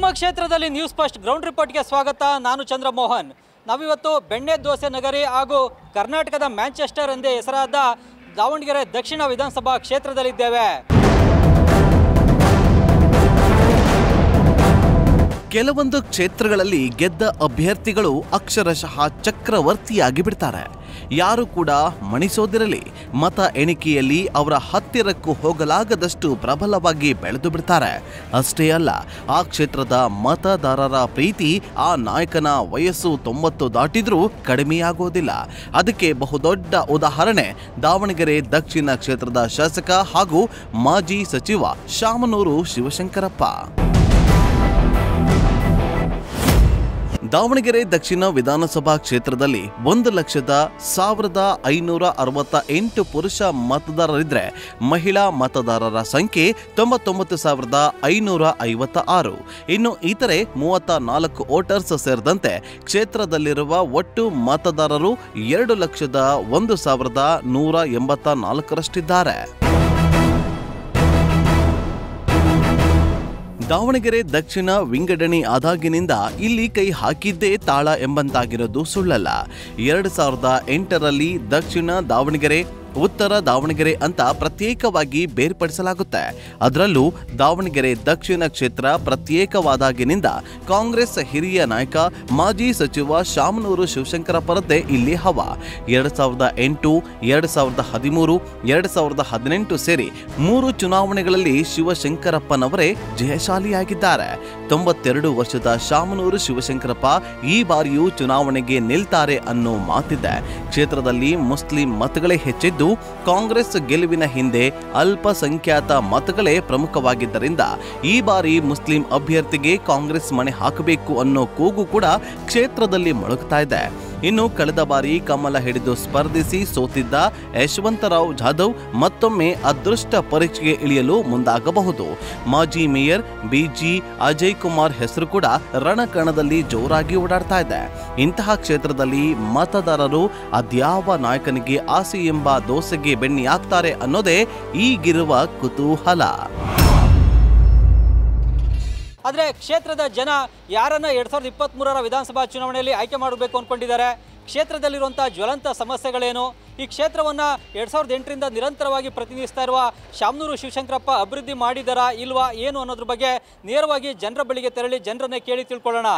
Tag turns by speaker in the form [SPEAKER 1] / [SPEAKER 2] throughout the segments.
[SPEAKER 1] ಕ್ಷೇತ್ರದಲ್ಲಿ news first ground ರಿಪೋರ್ಟ್ಗೆ ಸ್ವಾಗತ ನಾನು ಚಂದ್ರಮೋಹನ್ ನಾವಿವತ್ತು ಬೆಣ್ಣೆ ದೋಸೆ ನಗರಿ ಹಾಗೂ ಕರ್ನಾಟಕದ ಮ್ಯಾಂಚೆಸ್ಟರ್ ಎಂದೇ ಹೆಸರಾದ ದಾವಣಗೆರೆ ದಕ್ಷಿಣ ವಿಧಾನಸಭಾ ಕ್ಷೇತ್ರದಲ್ಲಿದ್ದೇವೆ
[SPEAKER 2] ಕೆಲವೊಂದು ಕ್ಷೇತ್ರಗಳಲ್ಲಿ ಗೆದ್ದ ಅಭ್ಯರ್ಥಿಗಳು ಅಕ್ಷರಶಃ ಚಕ್ರವರ್ತಿಯಾಗಿ ಬಿಡ್ತಾರೆ ಯಾರು ಕೂಡ ಮಣಿಸೋದಿರಲಿ ಮತ ಎಣಿಕೆಯಲ್ಲಿ ಅವರ ಹತ್ತಿರಕ್ಕೂ ಹೋಗಲಾಗದಷ್ಟು ಪ್ರಬಲವಾಗಿ ಬೆಳೆದು ಬಿಡ್ತಾರೆ ಅಷ್ಟೇ ಅಲ್ಲ ಆ ಕ್ಷೇತ್ರದ ಮತದಾರರ ಪ್ರೀತಿ ಆ ನಾಯಕನ ವಯಸ್ಸು ತೊಂಬತ್ತು ದಾಟಿದ್ರೂ ಕಡಿಮೆಯಾಗೋದಿಲ್ಲ ಅದಕ್ಕೆ ಬಹುದೊಡ್ಡ ಉದಾಹರಣೆ ದಾವಣಗೆರೆ ದಕ್ಷಿಣ ಕ್ಷೇತ್ರದ ಶಾಸಕ ಹಾಗೂ ಮಾಜಿ ಸಚಿವ ಶಾಮನೂರು ಶಿವಶಂಕರಪ್ಪ ದಾವಣಗೆರೆ ದಕ್ಷಿಣ ವಿಧಾನಸಭಾ ಕ್ಷೇತ್ರದಲ್ಲಿ ಒಂದು ಲಕ್ಷದ ಸಾವಿರದ ಐನೂರ ಅರವತ್ತ ಎಂಟು ಪುರುಷ ಮತದಾರರಿದ್ರೆ ಮಹಿಳಾ ಮತದಾರರ ಸಂಖ್ಯೆ ತೊಂಬತ್ತೊಂಬತ್ತು ಸಾವಿರದ ಐನೂರ ಐವತ್ತ ಆರು ಇನ್ನು ಇತರೆ ಮೂವತ್ತ ನಾಲ್ಕು ವೋಟರ್ಸ್ ಸೇರಿದಂತೆ ಕ್ಷೇತ್ರದಲ್ಲಿರುವ ಒಟ್ಟು ಮತದಾರರು ಎರಡು ಲಕ್ಷದ ಒಂದು ಸಾವಿರದ ನೂರ ಎಂಬತ್ತ ನಾಲ್ಕರಷ್ಟಿದ್ದಾರೆ ದಾವಣಗೆರೆ ದಕ್ಷಿಣ ವಿಂಗಡಣೆ ಆದಾಗಿನಿಂದ ಇಲ್ಲಿ ಕೈ ಹಾಕಿದ್ದೇ ತಾಳ ಎಂಬಂತಾಗಿರೋದು ಸುಳ್ಳಲ್ಲ ಎರಡು ಸಾವಿರದ ಎಂಟರಲ್ಲಿ ದಕ್ಷಿಣ ದಾವಣಗೆರೆ ಉತ್ತರ ದಾವಣಗೆರೆ ಅಂತ ಪ್ರತ್ಯೇಕವಾಗಿ ಬೇರ್ಪಡಿಸಲಾಗುತ್ತೆ ಅದರಲ್ಲೂ ದಾವಣಗೆರೆ ದಕ್ಷಿಣ ಕ್ಷೇತ್ರ ಪ್ರತ್ಯೇಕವಾದಾಗಿನಿಂದ ಕಾಂಗ್ರೆಸ್ ಹಿರಿಯ ನಾಯಕ ಮಾಜಿ ಸಚಿವ ಶಾಮನೂರು ಶಿವಶಂಕರಪ್ಪರದ್ದೇ ಇಲ್ಲಿ ಹವ ಎರಡು ಸಾವಿರದ ಎಂಟು ಎರಡು ಸಾವಿರದ ಹದಿಮೂರು ಎರಡು ಸಾವಿರದ ಹದಿನೆಂಟು ಸೇರಿ ಮೂರು ಚುನಾವಣೆಗಳಲ್ಲಿ ಶಿವಶಂಕರಪ್ಪನವರೇ ಜಯಶಾಲಿಯಾಗಿದ್ದಾರೆ ತೊಂಬತ್ತೆರಡು ವರ್ಷದ ಶಾಮನೂರು ಶಿವಶಂಕರಪ್ಪ ಈ ಬಾರಿಯೂ ಚುನಾವಣೆಗೆ ನಿಲ್ತಾರೆ ಅನ್ನೋ ಮಾತಿದೆ ಕ್ಷೇತ್ರದಲ್ಲಿ ಮುಸ್ಲಿಂ ಮತಗಳೇ ಹೆಚ್ಚಿದ್ದು ಕಾಂಗ್ರೆಸ್ ಗೆಲುವಿನ ಹಿಂದೆ ಅಲ್ಪಸಂಖ್ಯಾತ ಮತಗಳೇ ಪ್ರಮುಖವಾಗಿದ್ದರಿಂದ ಈ ಬಾರಿ ಮುಸ್ಲಿಂ ಅಭ್ಯರ್ಥಿಗೆ ಕಾಂಗ್ರೆಸ್ ಮಣೆ ಹಾಕಬೇಕು ಅನ್ನೋ ಕೂಗು ಕೂಡ ಕ್ಷೇತ್ರದಲ್ಲಿ ಮೊಳಗ್ತಾ ಇದೆ ಇನ್ನು ಕಳೆದ ಬಾರಿ ಕಮಲ ಹಿಡಿದು ಸ್ಪರ್ಧಿಸಿ ಸೋತಿದ್ದ ಯಶವಂತರಾವ್ ಜಾಧವ್ ಮತ್ತೊಮ್ಮೆ ಅದೃಷ್ಟ ಪರೀಕ್ಷೆಗೆ ಇಳಿಯಲು ಮುಂದಾಗಬಹುದು ಮಾಜಿ ಮೇಯರ್ ಬಿಜಿ ಅಜಯ್ ಕುಮಾರ್ ಹೆಸರು ಕೂಡ ರಣಕಣದಲ್ಲಿ ಜೋರಾಗಿ ಓಡಾಡ್ತಾ ಇದೆ ಇಂತಹ ಕ್ಷೇತ್ರದಲ್ಲಿ ಮತದಾರರು ಅದ್ಯಾವ ನಾಯಕನಿಗೆ ಆಸೆ ಎಂಬ ದೋಸೆಗೆ ಬೆಣ್ಣಿ ಆಗ್ತಾರೆ ಅನ್ನೋದೇ ಈಗಿರುವ ಕುತೂಹಲ
[SPEAKER 1] ಆದರೆ ಕ್ಷೇತ್ರದ ಜನ ಯಾರನ್ನ ಎರಡ್ ಸಾವಿರದ ಇಪ್ಪತ್ತ್ಮೂರರ ವಿಧಾನಸಭಾ ಚುನಾವಣೆಯಲ್ಲಿ ಆಯ್ಕೆ ಮಾಡಬೇಕು ಅಂದ್ಕೊಂಡಿದ್ದಾರೆ ಕ್ಷೇತ್ರದಲ್ಲಿರುವಂಥ ಜ್ವಲಂತ ಸಮಸ್ಯೆಗಳೇನು ಈ ಕ್ಷೇತ್ರವನ್ನು ಎರಡು ಸಾವಿರದ ಎಂಟರಿಂದ ನಿರಂತರವಾಗಿ ಪ್ರತಿನಿಧಿಸ್ತಾ ಇರುವ ಶಾಮನೂರು ಶಿವಶಂಕರಪ್ಪ ಅಭಿವೃದ್ಧಿ ಮಾಡಿದಾರಾ ಇಲ್ವಾ ಏನು ಅನ್ನೋದ್ರ ಬಗ್ಗೆ ನೇರವಾಗಿ ಜನರ ಬಳಿಗೆ ತೆರಳಿ ಜನರನ್ನೇ ಕೇಳಿ ತಿಳ್ಕೊಳ್ಳೋಣ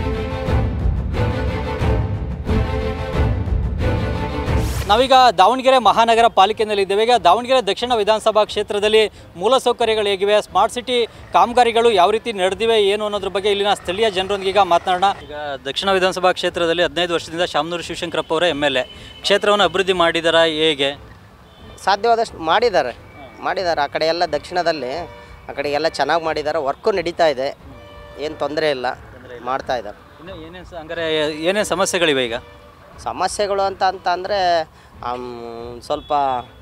[SPEAKER 1] ನಾವೀಗ ದಾವಣಗೆರೆ ಮಹಾನಗರ ಪಾಲಿಕೆಯಲ್ಲಿದ್ದೇವೆ ಈಗ ದಾವಣಗೆರೆ ದಕ್ಷಿಣ ವಿಧಾನಸಭಾ ಕ್ಷೇತ್ರದಲ್ಲಿ ಮೂಲಸೌಕರ್ಯಗಳು ಹೇಗಿವೆ ಸ್ಮಾರ್ಟ್ ಸಿಟಿ ಕಾಮಗಾರಿಗಳು ಯಾವ ರೀತಿ ನಡೆದಿವೆ ಏನು ಅನ್ನೋದ್ರ ಬಗ್ಗೆ ಇಲ್ಲಿನ ಸ್ಥಳೀಯ ಜನರೊಂದಿಗೆ ಈಗ ಮಾತನಾಡೋಣ ಈಗ ದಕ್ಷಿಣ ವಿಧಾನಸಭಾ ಕ್ಷೇತ್ರದಲ್ಲಿ ಹದಿನೈದು ವರ್ಷದಿಂದ ಶಾಮನೂರು ಶಿವಶಂಕರಪ್ಪ ಅವರೇ ಎಮ್ ಎಲ್ ಎ ಕ್ಷೇತ್ರವನ್ನು ಅಭಿವೃದ್ಧಿ ಮಾಡಿದಾರಾ ಹೇಗೆ
[SPEAKER 3] ಸಾಧ್ಯವಾದಷ್ಟು ಮಾಡಿದ್ದಾರೆ ಮಾಡಿದ್ದಾರೆ ಆ ಕಡೆ ಎಲ್ಲ ದಕ್ಷಿಣದಲ್ಲಿ ಆ ಕಡೆ ಎಲ್ಲ ಚೆನ್ನಾಗಿ ಮಾಡಿದ್ದಾರೆ ವರ್ಕು ನಡೀತಾ ಇದೆ ಏನು ತೊಂದರೆ ಇಲ್ಲ ಮಾಡ್ತಾ ಇದ್ದಾರೆ
[SPEAKER 1] ಇನ್ನು ಏನೇನು ಹಂಗಾರೆ ಏನೇನು ಸಮಸ್ಯೆಗಳಿವೆ ಈಗ
[SPEAKER 3] ಸಮಸ್ಯೆಗಳು ಅಂತ ಅಂತ ಅಂದರೆ ಸ್ವಲ್ಪ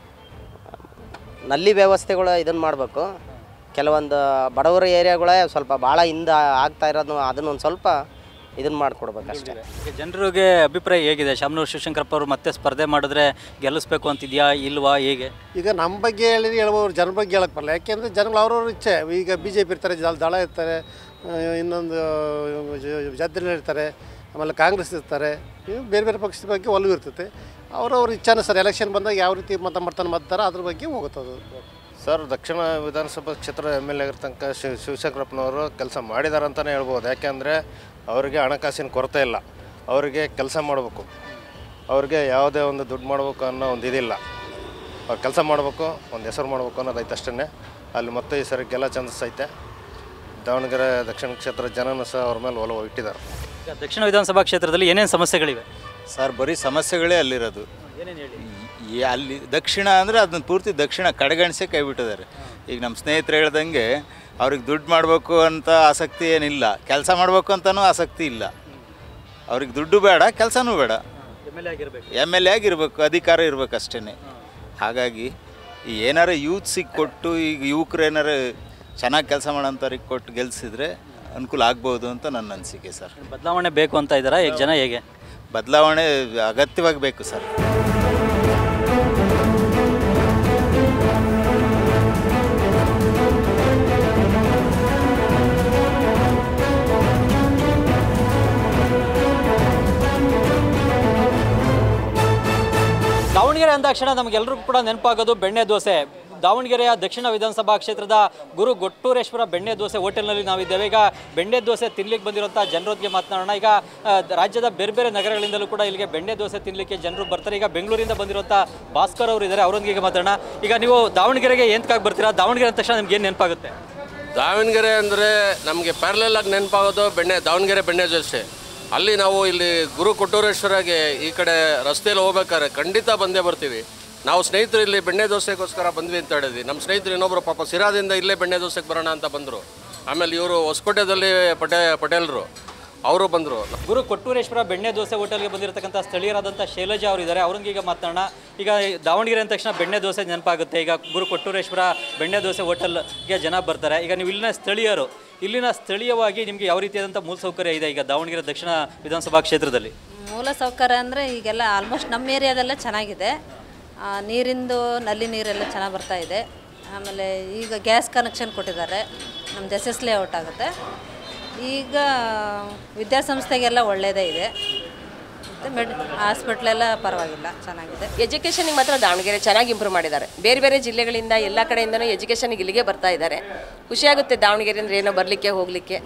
[SPEAKER 3] ನಲ್ಲಿ ವ್ಯವಸ್ಥೆಗಳು ಇದನ್ನು ಮಾಡಬೇಕು ಕೆಲವೊಂದು ಬಡವರ ಏರಿಯಾಗಳೇ ಸ್ವಲ್ಪ ಭಾಳ ಹಿಂದೆ ಆಗ್ತಾ ಇರೋದು ಅದನ್ನ ಒಂದು ಸ್ವಲ್ಪ ಇದನ್ನು ಮಾಡಿಕೊಡ್ಬೇಕು ಅಷ್ಟೇ
[SPEAKER 1] ಈಗ ಜನರಿಗೆ ಅಭಿಪ್ರಾಯ ಹೇಗಿದೆ ಶಾಮನೂರು ಶಿವಶಂಕರಪ್ಪ ಅವರು ಮತ್ತೆ ಸ್ಪರ್ಧೆ ಮಾಡಿದ್ರೆ ಗೆಲ್ಲಿಸ್ಬೇಕು ಅಂತಿದ್ಯಾ ಇಲ್ವಾ ಹೇಗೆ
[SPEAKER 4] ಈಗ ನಮ್ಮ ಬಗ್ಗೆ ಹೇಳಿದ್ರೆ ಹೇಳ್ಬೋದು ಜನರ ಬಗ್ಗೆ ಹೇಳಕ್ಕೆ ಬರಲ್ಲ ಯಾಕೆಂದರೆ ಜನಗಳು ಅವ್ರವ್ರ ಇಚ್ಛೆ ಈಗ ಬಿ ಜೆ ಪಿ ಇರ್ತಾರೆ ಜಲ್ ದಳ ಇರ್ತಾರೆ ಆ, ಇನ್ನೊಂದು ಜಾತ್ರೆ ಇರ್ತಾರೆ ಆಮೇಲೆ ಕಾಂಗ್ರೆಸ್ ಇರ್ತಾರೆ ಇನ್ನು ಬೇರೆ ಬೇರೆ ಪಕ್ಷದ ಬಗ್ಗೆ ಒಲವು ಇರ್ತೈತೆ ಅವ್ರವ್ರ ಇಚ್ಛಾನುಸಾರ ಎಲೆಕ್ಷನ್ ಬಂದಾಗ ಯಾವ ರೀತಿ ಮತ ಮಾಡ್ತಾನೆ ಮಾಡ್ತಾರೆ ಅದ್ರ ಬಗ್ಗೆ ಹೋಗುತ್ತದು
[SPEAKER 5] ಸರ್ ದಕ್ಷಿಣ ವಿಧಾನಸಭಾ ಕ್ಷೇತ್ರ ಎಮ್ ಎಲ್ ಎ ಆಗಿರ್ತಂಕ ಶಿವ ಶಿವಶಂಕರಪ್ಪನವರು ಕೆಲಸ ಮಾಡಿದ್ದಾರೆ ಅಂತಲೇ ಹೇಳ್ಬೋದು ಯಾಕೆಂದರೆ ಅವರಿಗೆ ಹಣಕಾಸಿನ ಕೊರತೆ ಇಲ್ಲ ಅವರಿಗೆ ಕೆಲಸ ಮಾಡಬೇಕು ಅವ್ರಿಗೆ ಯಾವುದೇ ಒಂದು ದುಡ್ಡು ಮಾಡಬೇಕು ಅನ್ನೋ ಒಂದು ಇದಿಲ್ಲ ಅವ್ರು ಕೆಲಸ ಮಾಡಬೇಕು ಒಂದು ಹೆಸರು ಮಾಡಬೇಕು ಅನ್ನೋದು ಐತೆ ಅಷ್ಟೇ ಅಲ್ಲಿ ಮತ್ತೆ ಈ ಸರಿ ಗೆಲ್ಲ ಚಾನ್ಸಸ್ ಐತೆ ದಾವಣಗೆರೆ ದಕ್ಷಿಣ ಕ್ಷೇತ್ರ ಜನನೂ ಸಹ ಅವ್ರ ಮೇಲೆ ಒಲವು ಇಟ್ಟಿದ್ದಾರೆ
[SPEAKER 1] ಈಗ ದಕ್ಷಿಣ ವಿಧಾನಸಭಾ ಕ್ಷೇತ್ರದಲ್ಲಿ ಏನೇನು ಸಮಸ್ಯೆಗಳಿವೆ
[SPEAKER 6] ಸರ್ ಬರೀ ಸಮಸ್ಯೆಗಳೇ ಅಲ್ಲಿರೋದು
[SPEAKER 1] ಏನೇನು ಹೇಳಿ
[SPEAKER 6] ಈ ಅಲ್ಲಿ ದಕ್ಷಿಣ ಅಂದರೆ ಅದನ್ನ ಪೂರ್ತಿ ದಕ್ಷಿಣ ಕಡೆಗಣಿಸೇ ಕೈ ಬಿಟ್ಟಿದ್ದಾರೆ ಈಗ ನಮ್ಮ ಸ್ನೇಹಿತರು ಹೇಳ್ದಂಗೆ ಅವ್ರಿಗೆ ದುಡ್ಡು ಮಾಡಬೇಕು ಅಂತ ಆಸಕ್ತಿ ಏನಿಲ್ಲ ಕೆಲಸ ಮಾಡಬೇಕು ಅಂತಲೂ ಆಸಕ್ತಿ ಇಲ್ಲ ಅವ್ರಿಗೆ ದುಡ್ಡು ಬೇಡ ಕೆಲಸನೂ ಬೇಡ
[SPEAKER 1] ಎಮ್ ಎಲ್ ಎ ಆಗಿರಬೇಕು
[SPEAKER 6] ಎಮ್ ಎಲ್ ಎ ಆಗಿರ್ಬೇಕು ಅಧಿಕಾರ ಇರ್ಬೇಕು ಅಷ್ಟೇ ಹಾಗಾಗಿ ಈ ಏನಾರ ಯೂತ್ಸಿಗೆ ಕೊಟ್ಟು ಈಗ ಯುವಕರು ಏನಾರ ಚೆನ್ನಾಗಿ ಕೆಲಸ ಮಾಡೋಂಥವ್ರಿಗೆ ಕೊಟ್ಟು ಗೆಲ್ಸಿದ್ರೆ ಅನುಕೂಲ ಆಗ್ಬೋದು ಅಂತ ನನ್ನ ಅನಿಸಿಕೆ ಸರ್
[SPEAKER 1] ಬದಲಾವಣೆ ಬೇಕು ಅಂತ ಇದ್ದಾರಾ ಈಗ ಜನ ಹೇಗೆ
[SPEAKER 6] ಬದಲಾವಣೆ ಅಗತ್ಯವಾಗಿ ಬೇಕು ಸರ್
[SPEAKER 1] ಅಂದಾಕ್ಷಣ ನಮಗೆಲ್ಲರಿಗೂ ಕೂಡ ನೆನಪಾಗೋದು ಬೆಣ್ಣೆ ದೋಸೆ ದಾವಣಗೆರೆಯ ದಕ್ಷಿಣ ವಿಧಾನಸಭಾ ಕ್ಷೇತ್ರದ ಗುರು ಗೊಟ್ಟೂರೇಶ್ವರ ಬೆಣ್ಣೆ ದೋಸೆ ಹೋಟೆಲ್ನಲ್ಲಿ ನಾವಿದ್ದೇವೆ ಈಗ ಬೆಣ್ಣೆ ದೋಸೆ ತಿನ್ಲಿಕ್ಕೆ ಬಂದಿರುವಂಥ ಜನರೊಂದಿಗೆ ಮಾತನಾಡೋಣ ಈಗ ಆ, ರಾಜ್ಯದ ಬೇರೆ ಬೇರೆ ನಗರಗಳಿಂದಲೂ ಕೂಡ ಇಲ್ಲಿಗೆ ಬೆಣ್ಣೆ ದೋಸೆ ತಿನ್ನಲಿಕ್ಕೆ ಜನರು ಬರ್ತಾರೆ ಈಗ ಬೆಂಗಳೂರಿಂದ ಬಂದಿರುವಂಥ ಭಾಸ್ಕರ್ ಅವರು ಇದ್ದಾರೆ ಅವರೊಂದಿಗೆ ಮಾತಾಡೋಣ ಈಗ ನೀವು ದಾವಣಗೆರೆಗೆ ಎಂತಕ್ಕಾಗಿ ಬರ್ತೀರಾ ದಾವಣಗೆರೆ ಅಂದ ತಕ್ಷಣ ನಿಮ್ಗೆ ಏನು ನೆನಪಾಗುತ್ತೆ
[SPEAKER 7] ದಾವಣಗೆರೆ ಅಂದರೆ ನಮಗೆ ಪ್ಯಾರಲೆಲ್ ಆಗಿ ನೆನಪಾಗೋದು ಬೆಣ್ಣೆ ದಾವಣಗೆರೆ ಬೆಣ್ಣೆ ದೋಸೆ ಅಲ್ಲಿ ನಾವು ಇಲ್ಲಿ ಗುರು ಕೊಟ್ಟೂರೇಶ್ವರಗೆ ಈ ಕಡೆ ರಸ್ತೆಯಲ್ಲಿ ಹೋಗ್ಬೇಕಾದ್ರೆ ಖಂಡಿತ ಬಂದೇ ಬರ್ತೀವಿ ನಾವು ಸ್ನೇಹಿತರು ಇಲ್ಲಿ ಬೆಣ್ಣೆ ದೋಸೆಗೋಸ್ಕರ ಬಂದ್ವಿ ಅಂತ ಹೇಳಿದ್ವಿ ನಮ್ಮ ಸ್ನೇಹಿತರು ಇನ್ನೊಬ್ಬರು ಪಾಪ ಸಿರಾದಿಂದ ಇಲ್ಲೇ ಬೆಣ್ಣೆ ದೋಸೆಗೆ ಬರೋಣ ಅಂತ ಬಂದರು ಆಮೇಲೆ ಇವರು ಹೊಸಕೋಟೆದಲ್ಲಿ ಪಟೇ ಪಟೇಲ್ರು ಅವರು ಬಂದರು
[SPEAKER 1] ಗುರು ಕೊಟ್ಟೂರೇಶ್ವರ ಬೆಣ್ಣೆ ದೋಸೆ ಹೋಟೆಲ್ಗೆ ಬಂದಿರತಕ್ಕಂಥ ಸ್ಥಳೀಯರಾದಂಥ ಶೈಲಜಾ ಅವರು ಇದ್ದಾರೆ ಅವ್ರಿಗೆ ಈಗ ಮಾತನಾಡೋಣ ಈಗ ದಾವಣಗೆರೆ ಅಂದ ತಕ್ಷಣ ಬೆಣ್ಣೆ ದೋಸೆ ನೆನಪಾಗುತ್ತೆ ಈಗ ಗುರು ಕೊಟ್ಟೂರೇಶ್ವರ ಬೆಣ್ಣೆ ದೋಸೆ ಹೋಟೆಲ್ಗೆ ಜನ ಬರ್ತಾರೆ ಈಗ ನೀವು ಇಲ್ಲಿನ ಸ್ಥಳೀಯರು ಇಲ್ಲಿನ ಸ್ಥಳೀಯವಾಗಿ ನಿಮಗೆ ಯಾವ ರೀತಿಯಾದಂಥ ಮೂಲಸೌಕರ್ಯ ಇದೆ ಈಗ ದಾವಣಗೆರೆ ದಕ್ಷಿಣ ವಿಧಾನಸಭಾ ಕ್ಷೇತ್ರದಲ್ಲಿ
[SPEAKER 8] ಮೂಲ ಸೌಕರ್ಯ ಅಂದರೆ ಈಗೆಲ್ಲ ಆಲ್ಮೋಸ್ಟ್ ನಮ್ಮ ಏರಿಯಾದೆಲ್ಲ ಚೆನ್ನಾಗಿದೆ ಆ, ನೀರಿಂದು ನಲ್ಲಿ ನೀರೆಲ್ಲ ಚೆನ್ನಾಗಿ ಬರ್ತಾ ಇದೆ ಆಮೇಲೆ ಈಗ ಗ್ಯಾಸ್ ಕನೆಕ್ಷನ್ ಕೊಟ್ಟಿದ್ದಾರೆ ನಮ್ದು ಎಸ್ ಎಸ್ ಲೇಔಟ್ ಆಗುತ್ತೆ ಈಗ ವಿದ್ಯಾಸಂಸ್ಥೆಗೆಲ್ಲ ಒಳ್ಳೆಯದೇ ಇದೆ ಮತ್ತು ಮೆಡ್ ಹಾಸ್ಪಿಟ್ಲೆಲ್ಲ ಪರವಾಗಿಲ್ಲ ಚೆನ್ನಾಗಿದೆ
[SPEAKER 9] ಎಜುಕೇಷನಿಗೆ ಮಾತ್ರ ದಾವಣಗೆರೆ ಚೆನ್ನಾಗಿ ಇಂಪ್ರೂವ್ ಮಾಡಿದ್ದಾರೆ ಬೇರೆ ಬೇರೆ ಜಿಲ್ಲೆಗಳಿಂದ ಎಲ್ಲ ಕಡೆಯಿಂದನೂ ಎಜುಕೇಷನ್ಗೆ ಇಲ್ಲಿಗೆ ಬರ್ತಾ ಇದ್ದಾರೆ ಖುಷಿಯಾಗುತ್ತೆ ದಾವಣಗೆರೆ ಅಂದರೆ ಏನೋ ಬರಲಿಕ್ಕೆ ಹೋಗಲಿಕ್ಕೆ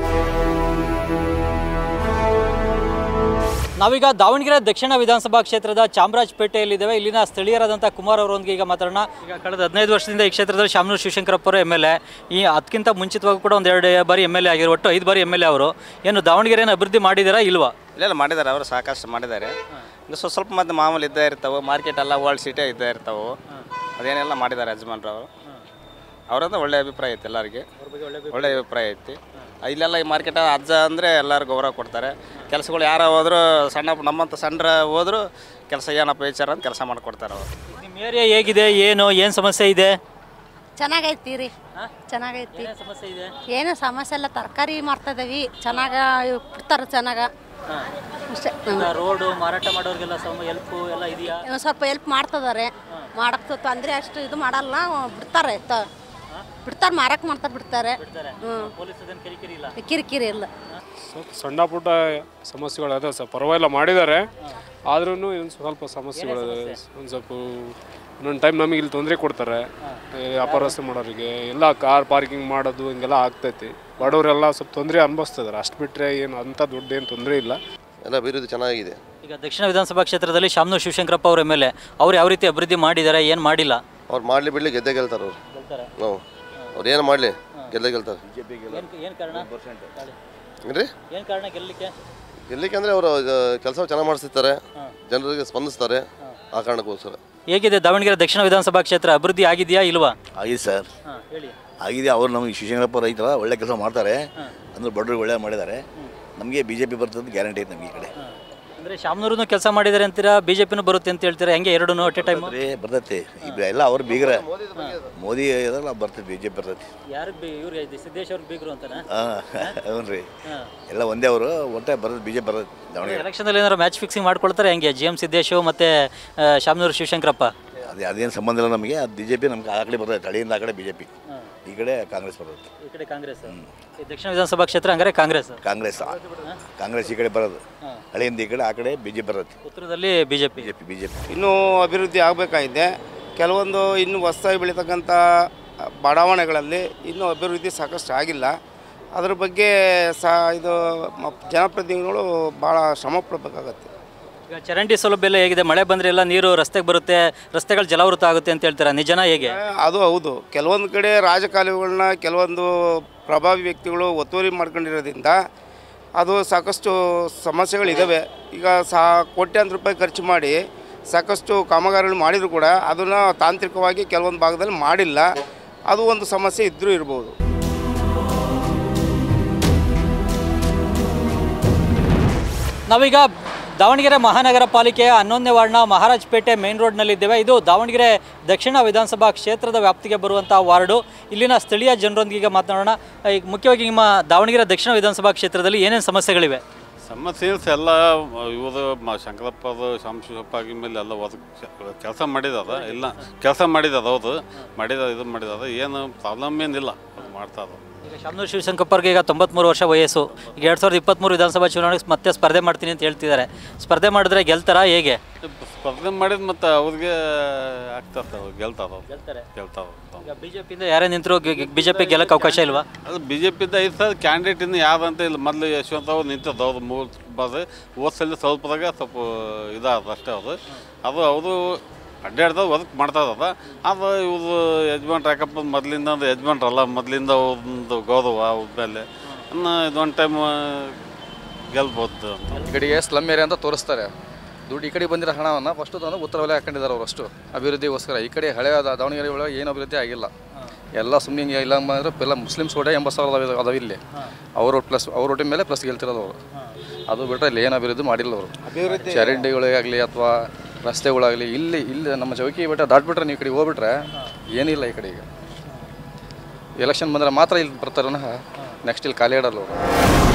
[SPEAKER 1] ನಾವೀಗ ದಾವಣಗೆರೆ ದಕ್ಷಿಣ ವಿಧಾನಸಭಾ ಕ್ಷೇತ್ರದ ಚಾಮರಾಜಪೇಟೆಯಲ್ಲಿದ್ದೇವೆ ಇಲ್ಲಿನ ಸ್ಥಳೀಯರಾದಂಥ ಕುಮಾರ್ ಅವರೊಂದಿಗೆ ಈಗ ಮಾತಾಡೋಣ ಈಗ ಕಳೆದ ಹದಿನೈದು ವರ್ಷದಿಂದ ಈ ಕ್ಷೇತ್ರದಲ್ಲಿ ಶಾಮನೂರು ಶಿವಶಂಕರಪ್ಪ ಅವರು ಎಮ್ ಎಲ್ ಎ ಈ ಅದಕ್ಕಿಂತ ಮುಂಚಿತವಾಗಿ ಕೂಡ ಒಂದು ಎರಡು ಬಾರಿ ಎಮ್ ಎಲ್ ಎ ಆಗಿರೋ ಒಟ್ಟು ಐದು ಬಾರಿ ಎಮ್ ಎಲ್ ಎ ಅವರು ಏನು ದಾವಣಗೆರೆಯನ್ನು ಅಭಿವೃದ್ಧಿ ಮಾಡಿದ್ದೀರಾ ಇಲ್ವಾ
[SPEAKER 10] ಇಲ್ಲ ಮಾಡಿದ್ದಾರೆ ಅವರು ಸಾಕಷ್ಟು ಮಾಡಿದ್ದಾರೆ ಇನ್ನು ಸ್ವಲ್ಪ ಸ್ವಲ್ಪ ಮತ್ತೆ ಮಾಮೂಲಿ ಇದ್ದೇ ಇರ್ತಾವೆ ಮಾರ್ಕೆಟ್ ಎಲ್ಲ ವರ್ಲ್ಡ್ ಸಿಟೇ ಇದ್ದೇ ಇರ್ತಾವೆ ಅದೇನೆಲ್ಲ ಮಾಡಿದ್ದಾರೆ ಯಜಮಾನ್ರು ಅವರು ಅವರಂದ್ರೆ ಒಳ್ಳೆ ಅಭಿಪ್ರಾಯ ಐತೆ ಎಲ್ಲರಿಗೆ ಒಳ್ಳೆ ಅಭಿಪ್ರಾಯ ಐತಿ ಇಲ್ಲೆಲ್ಲ ಈ ಮಾರ್ಕೆಟ್ ಅಜ್ಜ ಅಂದರೆ ಎಲ್ಲರೂ ಗೌರವ ಕೊಡ್ತಾರೆ ಕೆಲಸಗಳು ಯಾರು ಹೋದ್ರು ಸಣ್ಣ ನಮ್ಮಂಥ ಸಣ್ಣ ಹೋದ್ರು ಕೆಲಸ ಏನಪ್ಪ ವಿಚಾರ ಅಂತ ಕೆಲಸ ಮಾಡಿಕೊಡ್ತಾರೆ ಅವರು
[SPEAKER 1] ನಿಮ್ಮ ಏರಿಯಾ ಹೇಗಿದೆ ಏನು ಏನು ಸಮಸ್ಯೆ ಇದೆ
[SPEAKER 11] ಚೆನ್ನಾಗೈತಿ ರೀ ಚೆನ್ನಾಗೈತಿ
[SPEAKER 1] ಸಮಸ್ಯೆ ಇದೆ
[SPEAKER 11] ಏನು ಸಮಸ್ಯೆ ಇಲ್ಲ ತರಕಾರಿ ಮಾರ್ತಿದ್ದೀವಿ ಚೆನ್ನಾಗ ಬಿಡ್ತಾರೆ ಚೆನ್ನಾಗ ಅಷ್ಟೇ
[SPEAKER 1] ರೋಡು ಮಾರಾಟ ಮಾಡೋರಿಗೆಲ್ಲ ಸಮ ಹೆಲ್ಪು ಎಲ್ಲ ಇದೆಯಾ
[SPEAKER 11] ಒಂದು ಸ್ವಲ್ಪ ಹೆಲ್ಪ್ ಮಾಡ್ತಿದ್ದಾರೆ ಮಾಡಕ್ಕೆ ತೊಂದರೆ ಅಷ್ಟು ಇದು ಮಾಡಲ್ಲ ಬಿಡ್ತಾರೆ ತ ಬಿಡ್ತಾರೆ ಮಾರಕ್ಕೆ ಮಾಡ್ತಾರೆ ಬಿಡ್ತಾರೆ ಹ್ಞೂ
[SPEAKER 1] ಪೊಲೀಸ್ ಕಿರಿಕಿರಿ ಇಲ್ಲ
[SPEAKER 11] ಕಿರಿಕಿರಿ ಇಲ್ಲ
[SPEAKER 12] ಸ್ವಲ್ಪ ಸಣ್ಣ ಪುಟ್ಟ ಸಮಸ್ಯೆಗಳು ಅದೇ ಸ್ವಲ್ಪ ಪರವಾಗಿಲ್ಲ ಮಾಡಿದ್ದಾರೆ ಆದ್ರೂ ಇನ್ನೊಂದು ಸ್ವಲ್ಪ ಸಮಸ್ಯೆಗಳು ಒಂದು ಸ್ವಲ್ಪ ಒಂದೊಂದು ಟೈಮ್ ನಮಗೆ ಇಲ್ಲಿ ತೊಂದರೆ ಕೊಡ್ತಾರೆ ಈ ವ್ಯಾಪಾರಸ್ಥೆ ಮಾಡೋರಿಗೆ ಎಲ್ಲ ಕಾರ್ ಪಾರ್ಕಿಂಗ್ ಮಾಡೋದು ಹಿಂಗೆಲ್ಲ ಆಗ್ತೈತಿ ಬಡವರೆಲ್ಲ ಸ್ವಲ್ಪ ತೊಂದರೆ ಅನುಭವಿಸ್ತಿದ್ದಾರೆ ಅಷ್ಟು ಬಿಟ್ಟರೆ ಏನು ಅಂಥ ದೊಡ್ಡ ಏನು ತೊಂದರೆ ಇಲ್ಲ
[SPEAKER 13] ಎಲ್ಲ ಅಭಿವೃದ್ಧಿ ಚೆನ್ನಾಗಿದೆ
[SPEAKER 1] ಈಗ ದಕ್ಷಿಣ ವಿಧಾನಸಭಾ ಕ್ಷೇತ್ರದಲ್ಲಿ ಶಾಮನೂರು ಶಿವಶಂಕರಪ್ಪ ಅವ್ರ ಎಮ್ ಎಲ್ ಎ ಅವ್ರು ಯಾವ ರೀತಿ ಅಭಿವೃದ್ಧಿ ಮಾಡಿದ್ದಾರೆ ಏನು ಮಾಡಿಲ್ಲ
[SPEAKER 13] ಅವ್ರು ಮಾಡಲಿ ಬಿಡಲಿ ಗೆದ್ದೇ ಗೆಲ್ತಾರೆ ಅವ್ರು ಹ್ಞೂ ಅವ್ರು ಏನು ಮಾಡಲಿ ಗೆದ್ದೇ ಗೆಲ್ತಾರೆ
[SPEAKER 1] ಏನು ಕಾರಣ
[SPEAKER 13] ಏನ್ರಿ
[SPEAKER 1] ಏನು ಕಾರಣ ಗೆಲ್ಲಲಿಕ್ಕೆ
[SPEAKER 13] ಗೆಲ್ಲಿಕ್ಕೆ ಅಂದರೆ ಅವರು ಕೆಲಸ ಚೆನ್ನಾಗಿ ಮಾಡಿಸ್ತಾರೆ ಜನರಿಗೆ ಸ್ಪಂದಿಸ್ತಾರೆ ಆ ಕಾರಣಕ್ಕೋಸ್ಕರ
[SPEAKER 1] ಹೇಗಿದೆ ದಾವಣಗೆರೆ ದಕ್ಷಿಣ ವಿಧಾನಸಭಾ ಕ್ಷೇತ್ರ ಅಭಿವೃದ್ಧಿ ಆಗಿದೆಯಾ ಇಲ್ವಾ
[SPEAKER 14] ಆಗಿದೆ ಸರ್
[SPEAKER 1] ಹೇಳಿ
[SPEAKER 14] ಆಗಿದೆ ಅವ್ರು ನಮಗೆ ಶಿವಶಂಕರಪ್ಪ ರೈತರ ಒಳ್ಳೆ ಕೆಲಸ ಮಾಡ್ತಾರೆ ಅಂದ್ರೆ ಬಡವ್ರಿಗೆ ಒಳ್ಳೆ ಮಾಡಿದ್ದಾರೆ ನಮಗೆ ಬಿ ಜೆ ಪಿ ಬರ್ತದೆ ಗ್ಯಾರಂಟಿ ಐತೆ ನಮಗೆ ಈ ಕಡೆ
[SPEAKER 1] ಅಂದರೆ ಶಾಮನೂರು ಕೆಲಸ ಮಾಡಿದ್ದಾರೆ ಅಂತೀರಾ ಬಿಜೆಪಿನೂ ಬರುತ್ತೆ ಅಂತ ಹೇಳ್ತೀರಾ ಹೆಂಗೆ ಎರಡೂ ಅಟ್ ಎ ಟೈಮ್
[SPEAKER 14] ಬರ್ತೈತೆ, ಬರ್ತೈತೆ ಈಗ ಎಲ್ಲ ಅವ್ರು ಬೀಗ್ರ ಮೋದಿ ಇದ್ರಲ್ಲ ಬರ್ತೈತೆ ಬಿ ಜೆ ಪಿ ಬರ್ತೈತಿ
[SPEAKER 1] ಯಾರಿಗೆ ಇವ್ರು ಸಿದ್ದೇಶ್ ಅವ್ರಿಗೆ ಬೀಗರು ಅಂತನಾ
[SPEAKER 14] ಹಾಂ ಹ್ಞೂ ರೀ ಎಲ್ಲ ಒಂದೇ ಅವರು ಒಟ್ಟೆ ಬರ್ತದೆ ಬಿ ಜೆ ಪಿ ಬರ್ತೈತೆ ದಾವಣಗೆರೆ
[SPEAKER 1] ಎಲೆಕ್ಷನಲ್ಲಿ ಏನಾದ್ರು ಮ್ಯಾಚ್ ಫಿಕ್ಸಿಂಗ್ ಮಾಡ್ಕೊಳ್ತಾರೆ ಹೆಂಗೆ ಜಿ ಎಂ ಸಿದ್ದೇಶು ಮತ್ತು ಶಾಮನೂರು ಶಿವಶಂಕರಪ್ಪ
[SPEAKER 14] ಅದು ಅದೇನು ಸಂಬಂಧ ಇಲ್ಲ ನಮಗೆ ಅದು ಬಿ ಜೆ ಪಿ ನಮ್ಗೆ ಆ ಕಡೆ ಬರ್ತೈತೆ ಹಳಿಯಿಂದ ಆ ಕಡೆ ಬಿ ಜೆ ಪಿ ಈ ಕಡೆ ಕಾಂಗ್ರೆಸ್ ಬರ್ತೈತೆ
[SPEAKER 1] ಈ ಕಡೆ ಕಾಂಗ್ರೆಸ್ ಈ ದಕ್ಷಿಣ ವಿಧಾನಸಭಾ ಕ್ಷೇತ್ರ ಹಂಗಾರೆ ಕಾಂಗ್ರೆಸ್
[SPEAKER 14] ಕಾಂಗ್ರೆಸ್ ಕಾಂಗ್ರೆಸ್ ಈ ಕಡೆ ಬರೋದು ಹಳಿಯಿಂದ ಈ ಕಡೆ ಆ ಕಡೆ ಬಿ ಜೆ ಪಿ ಬರ್ತೈತೆ
[SPEAKER 1] ಉತ್ತರದಲ್ಲಿ BJP
[SPEAKER 14] B J P B J P
[SPEAKER 15] ಇನ್ನೂ ಅಭಿವೃದ್ಧಿ ಆಗಬೇಕಾಗಿದೆ ಕೆಲವೊಂದು ಇನ್ನು ಹೊಸದಾಗಿ ಬೆಳೀತಕ್ಕಂಥ ಬಡಾವಣೆಗಳಲ್ಲಿ ಇನ್ನೂ ಅಭಿವೃದ್ಧಿ ಸಾಕಷ್ಟು ಆಗಿಲ್ಲ ಅದ್ರ ಬಗ್ಗೆ ಸಹ ಇದು ಮ- ಜನಪ್ರತಿನಿಧಿಗಳು ಭಾಳ ಶ್ರಮ ಪಡಬೇಕಾಗತ್ತೆ
[SPEAKER 1] ಈಗ ಚರಂಡಿ ಸೌಲಭ್ಯ ಎಲ್ಲ ಹೇಗಿದೆ ಮಳೆ ಬಂದರೆ ಎಲ್ಲ ನೀರು ರಸ್ತೆಗೆ ಬರುತ್ತೆ ರಸ್ತೆಗಳು ಜಲಾವೃತ ಆಗುತ್ತೆ ಅಂತ ಹೇಳ್ತೀರಾ ನಿಜನ ಹೇಗೆ
[SPEAKER 15] ಅದು ಹೌದು ಕೆಲವೊಂದು ಕಡೆ ರಾಜಕಾಲುವೆಗಳನ್ನ ಕೆಲವೊಂದು ಪ್ರಭಾವಿ ವ್ಯಕ್ತಿಗಳು ಒತ್ತುವರಿ ಮಾಡ್ಕೊಂಡಿರೋದ್ರಿಂದ ಅದು ಸಾಕಷ್ಟು ಸಮಸ್ಯೆಗಳಿದ್ದಾವೆ ಈಗ ಸಾ ಕೋಟ್ಯಾಂತರ ರೂಪಾಯಿ ಖರ್ಚು ಮಾಡಿ ಸಾಕಷ್ಟು ಕಾಮಗಾರಿಗಳು ಮಾಡಿದರೂ ಕೂಡ ಅದನ್ನು ತಾಂತ್ರಿಕವಾಗಿ ಕೆಲವೊಂದು ಭಾಗದಲ್ಲಿ ಮಾಡಿಲ್ಲ ಅದು ಒಂದು ಸಮಸ್ಯೆ ಇದ್ದರೂ ಇರ್ಬೋದು
[SPEAKER 1] ನಾವೀಗ ದಾವಣಗೆರೆ ಮಹಾನಗರ ಪಾಲಿಕೆಯ ಹನ್ನೊಂದನೇ ವಾರ್ಡ್ನ ಮಹಾರಾಜಪೇಟೆ ಮೇನ್ ರೋಡ್ನಲ್ಲಿದ್ದೇವೆ ಇದು ದಾವಣಗೆರೆ ದಕ್ಷಿಣ ವಿಧಾನಸಭಾ ಕ್ಷೇತ್ರದ ವ್ಯಾಪ್ತಿಗೆ ಬರುವಂಥ ವಾರ್ಡು ಇಲ್ಲಿನ ಸ್ಥಳೀಯ ಜನರೊಂದಿಗೆ ಮಾತನಾಡೋಣ ಈಗ ಮುಖ್ಯವಾಗಿ ನಿಮ್ಮ ದಾವಣಗೆರೆ ದಕ್ಷಿಣ ವಿಧಾನಸಭಾ ಕ್ಷೇತ್ರದಲ್ಲಿ ಏನೇನು ಸಮಸ್ಯೆಗಳಿವೆ
[SPEAKER 16] ಸಮಸ್ಯೆ ಎಲ್ಲ ಇವರು ಮ ಶಂಕರಪ್ಪದು ಶಾಮಶಿವಪ್ಪ ಆಗಿದ ಮೇಲೆ ಎಲ್ಲ ಒದ ಕೆಲಸ ಮಾಡಿದಾರ ಇಲ್ಲ ಕೆಲಸ ಮಾಡಿದಾರ ಹೌದು ಮಾಡಿದ ಇದು ಮಾಡಿದಾರ ಏನು ಪ್ರಾಬ್ಲಮ್ ಏನಿಲ್ಲ ಅದು ಮಾಡ್ತಾ ಇದಾರೆ
[SPEAKER 1] ಈಗ ಶಾಮನೂರು ಶಿವಶಂಕಪ್ಪರ್ಗೆ ಈಗ ತೊಂಬತ್ಮೂರು ವರ್ಷ ವಯಸ್ಸು ಈಗ ಎರಡು ಸಾವಿರದ ಇಪ್ಪತ್ತ್ಮೂರು ವಿಧಾನಸಭಾ ಚುನಾವಣೆಗೆ ಮತ್ತೆ ಸ್ಪರ್ಧೆ ಮಾಡ್ತೀನಿ ಅಂತ ಹೇಳ್ತಿದ್ದಾರೆ ಸ್ಪರ್ಧೆ ಮಾಡಿದ್ರೆ ಗೆಲ್ತಾರಾ ಹೇಗೆ
[SPEAKER 16] ಸ್ಪರ್ಧೆ ಮಾಡಿದ ಮತ್ತೆ ಅವ್ರಿಗೆ ಆಗ್ತದೆ ಅವ್ರು ಗೆಲ್ತಾರ
[SPEAKER 1] ಗೆಲ್ತಾರೆ.
[SPEAKER 16] ಗೆಲ್ತಾರ
[SPEAKER 1] ಈಗ ಬಿಜೆಪಿಯಿಂದ ಯಾರೇ ನಿಂತರೂ ಬಿಜೆಪಿ ಗೆಲ್ಲಕ್ಕೆ ಅವಕಾಶ ಇಲ್ವಾ
[SPEAKER 16] ಅದು ಬಿ ಜೆ ಪಿದ ಐದು ಸಲ ಕ್ಯಾಂಡಿಡೇಟ್ ಇನ್ನು ಯಾರಂತ ಇಲ್ಲ ಮೊದಲು ಯಶವಂತ ಅವ್ರು ನಿಂತಿದ್ದು ಅವ್ರು ಮೂರು ಬಾರಿ ಹೋದ ಸಲ ಸ್ವಲ್ಪದಾಗ ಸ್ವಲ್ಪ ಇದಾದ ಅಷ್ಟೇ ಅದು ಅದು ಅವರು ಅಡ್ಡಾಡ್ದ ವರ್ಕ್ ಮಾಡ್ತಾ ಇದ್ದದ ಅದು ಇವರು ಯಜಮಾನ್ರು ಯಾಕಪ್ಪ ಮೊದಲಿಂದ ಒಂದು ಯಜಮಾನ್ರಲ್ಲ ಮೊದಲಿಂದ ಒಂದು ಗೌರವ ಅವ್ರ ಮೇಲೆ ಇನ್ನು ಇದೊಂದು ಟೈಮ್ ಗೆಲ್ಬೋದು ಅಂತ
[SPEAKER 17] ಈ ಕಡೆಗೆ ಸ್ಲಮ್ ಏರಿಯಾ ಅಂತ ತೋರಿಸ್ತಾರೆ ದುಡ್ಡು ಈ ಕಡೆ ಬಂದಿರೋ ಹಣವನ್ನು ಫಸ್ಟು ತಂದು ಉತ್ತರ ವಲಯ ಹಾಕೊಂಡಿದ್ದಾರೆ ಅವರು ಅಷ್ಟು ಅಭಿವೃದ್ಧಿಗೋಸ್ಕರ ಈ ಕಡೆ ಹಳೆಯ ದ- ದಾವಣಗೆರೆ ಒಳಗೆ ಏನು ಅಭಿವೃದ್ಧಿ ಆಗಿಲ್ಲ ಎಲ್ಲ ಸುಮ್ಮನೆ ಹಿಂಗೆ ಇಲ್ಲ ಅಂದ್ರೆ ಎಲ್ಲ ಮುಸ್ಲಿಮ್ಸ್ ಕೂಡ ಎಂಬತ್ತು ಸಾವಿರ ಅದಾವ ಅದಾವ ಇಲ್ಲಿ ಅವರು ಪ್ಲಸ್ ಅವ್ರ ಒಟ್ಟಿನ ಮೇಲೆ ಪ್ಲಸ್ ಗೆಲ್ತಿರೋದು ಅವರು ಅದು ಬಿಟ್ಟರೆ ಇಲ್ಲಿ ಏನು ಅಭಿವೃದ್ಧಿ ಮಾಡಿಲ್ಲ ಅವರು
[SPEAKER 18] ಅಭಿವೃದ್ಧಿ-
[SPEAKER 17] ಚರಂಡಿಗಳಿಗಾಗಲಿ ಅಥವಾ ರಸ್ತೆಗಳಾಗಲಿ ಇಲ್ಲಿ ಇಲ್ಲಿ ನಮ್ಮ ಚೌಕಿ ಬೆಟ್ಟ ದಾಟ್ಬಿಟ್ರೆ ನೀವು ಈ ಕಡೆ ಹೋಗ್ಬಿಟ್ರೆ ಏನಿಲ್ಲ ಈ ಕಡೆ ಈಗ ಎಲೆಕ್ಷನ್ ಬಂದರೆ ಮಾತ್ರ ಇಲ್ಲಿ ಬರ್ತಾರೆ ವಿನಃ ನೆಕ್ಸ್ಟ್ ಇಲ್ಲಿ ಖಾಲಿ ಇಡಲ್ಲ ಅವರು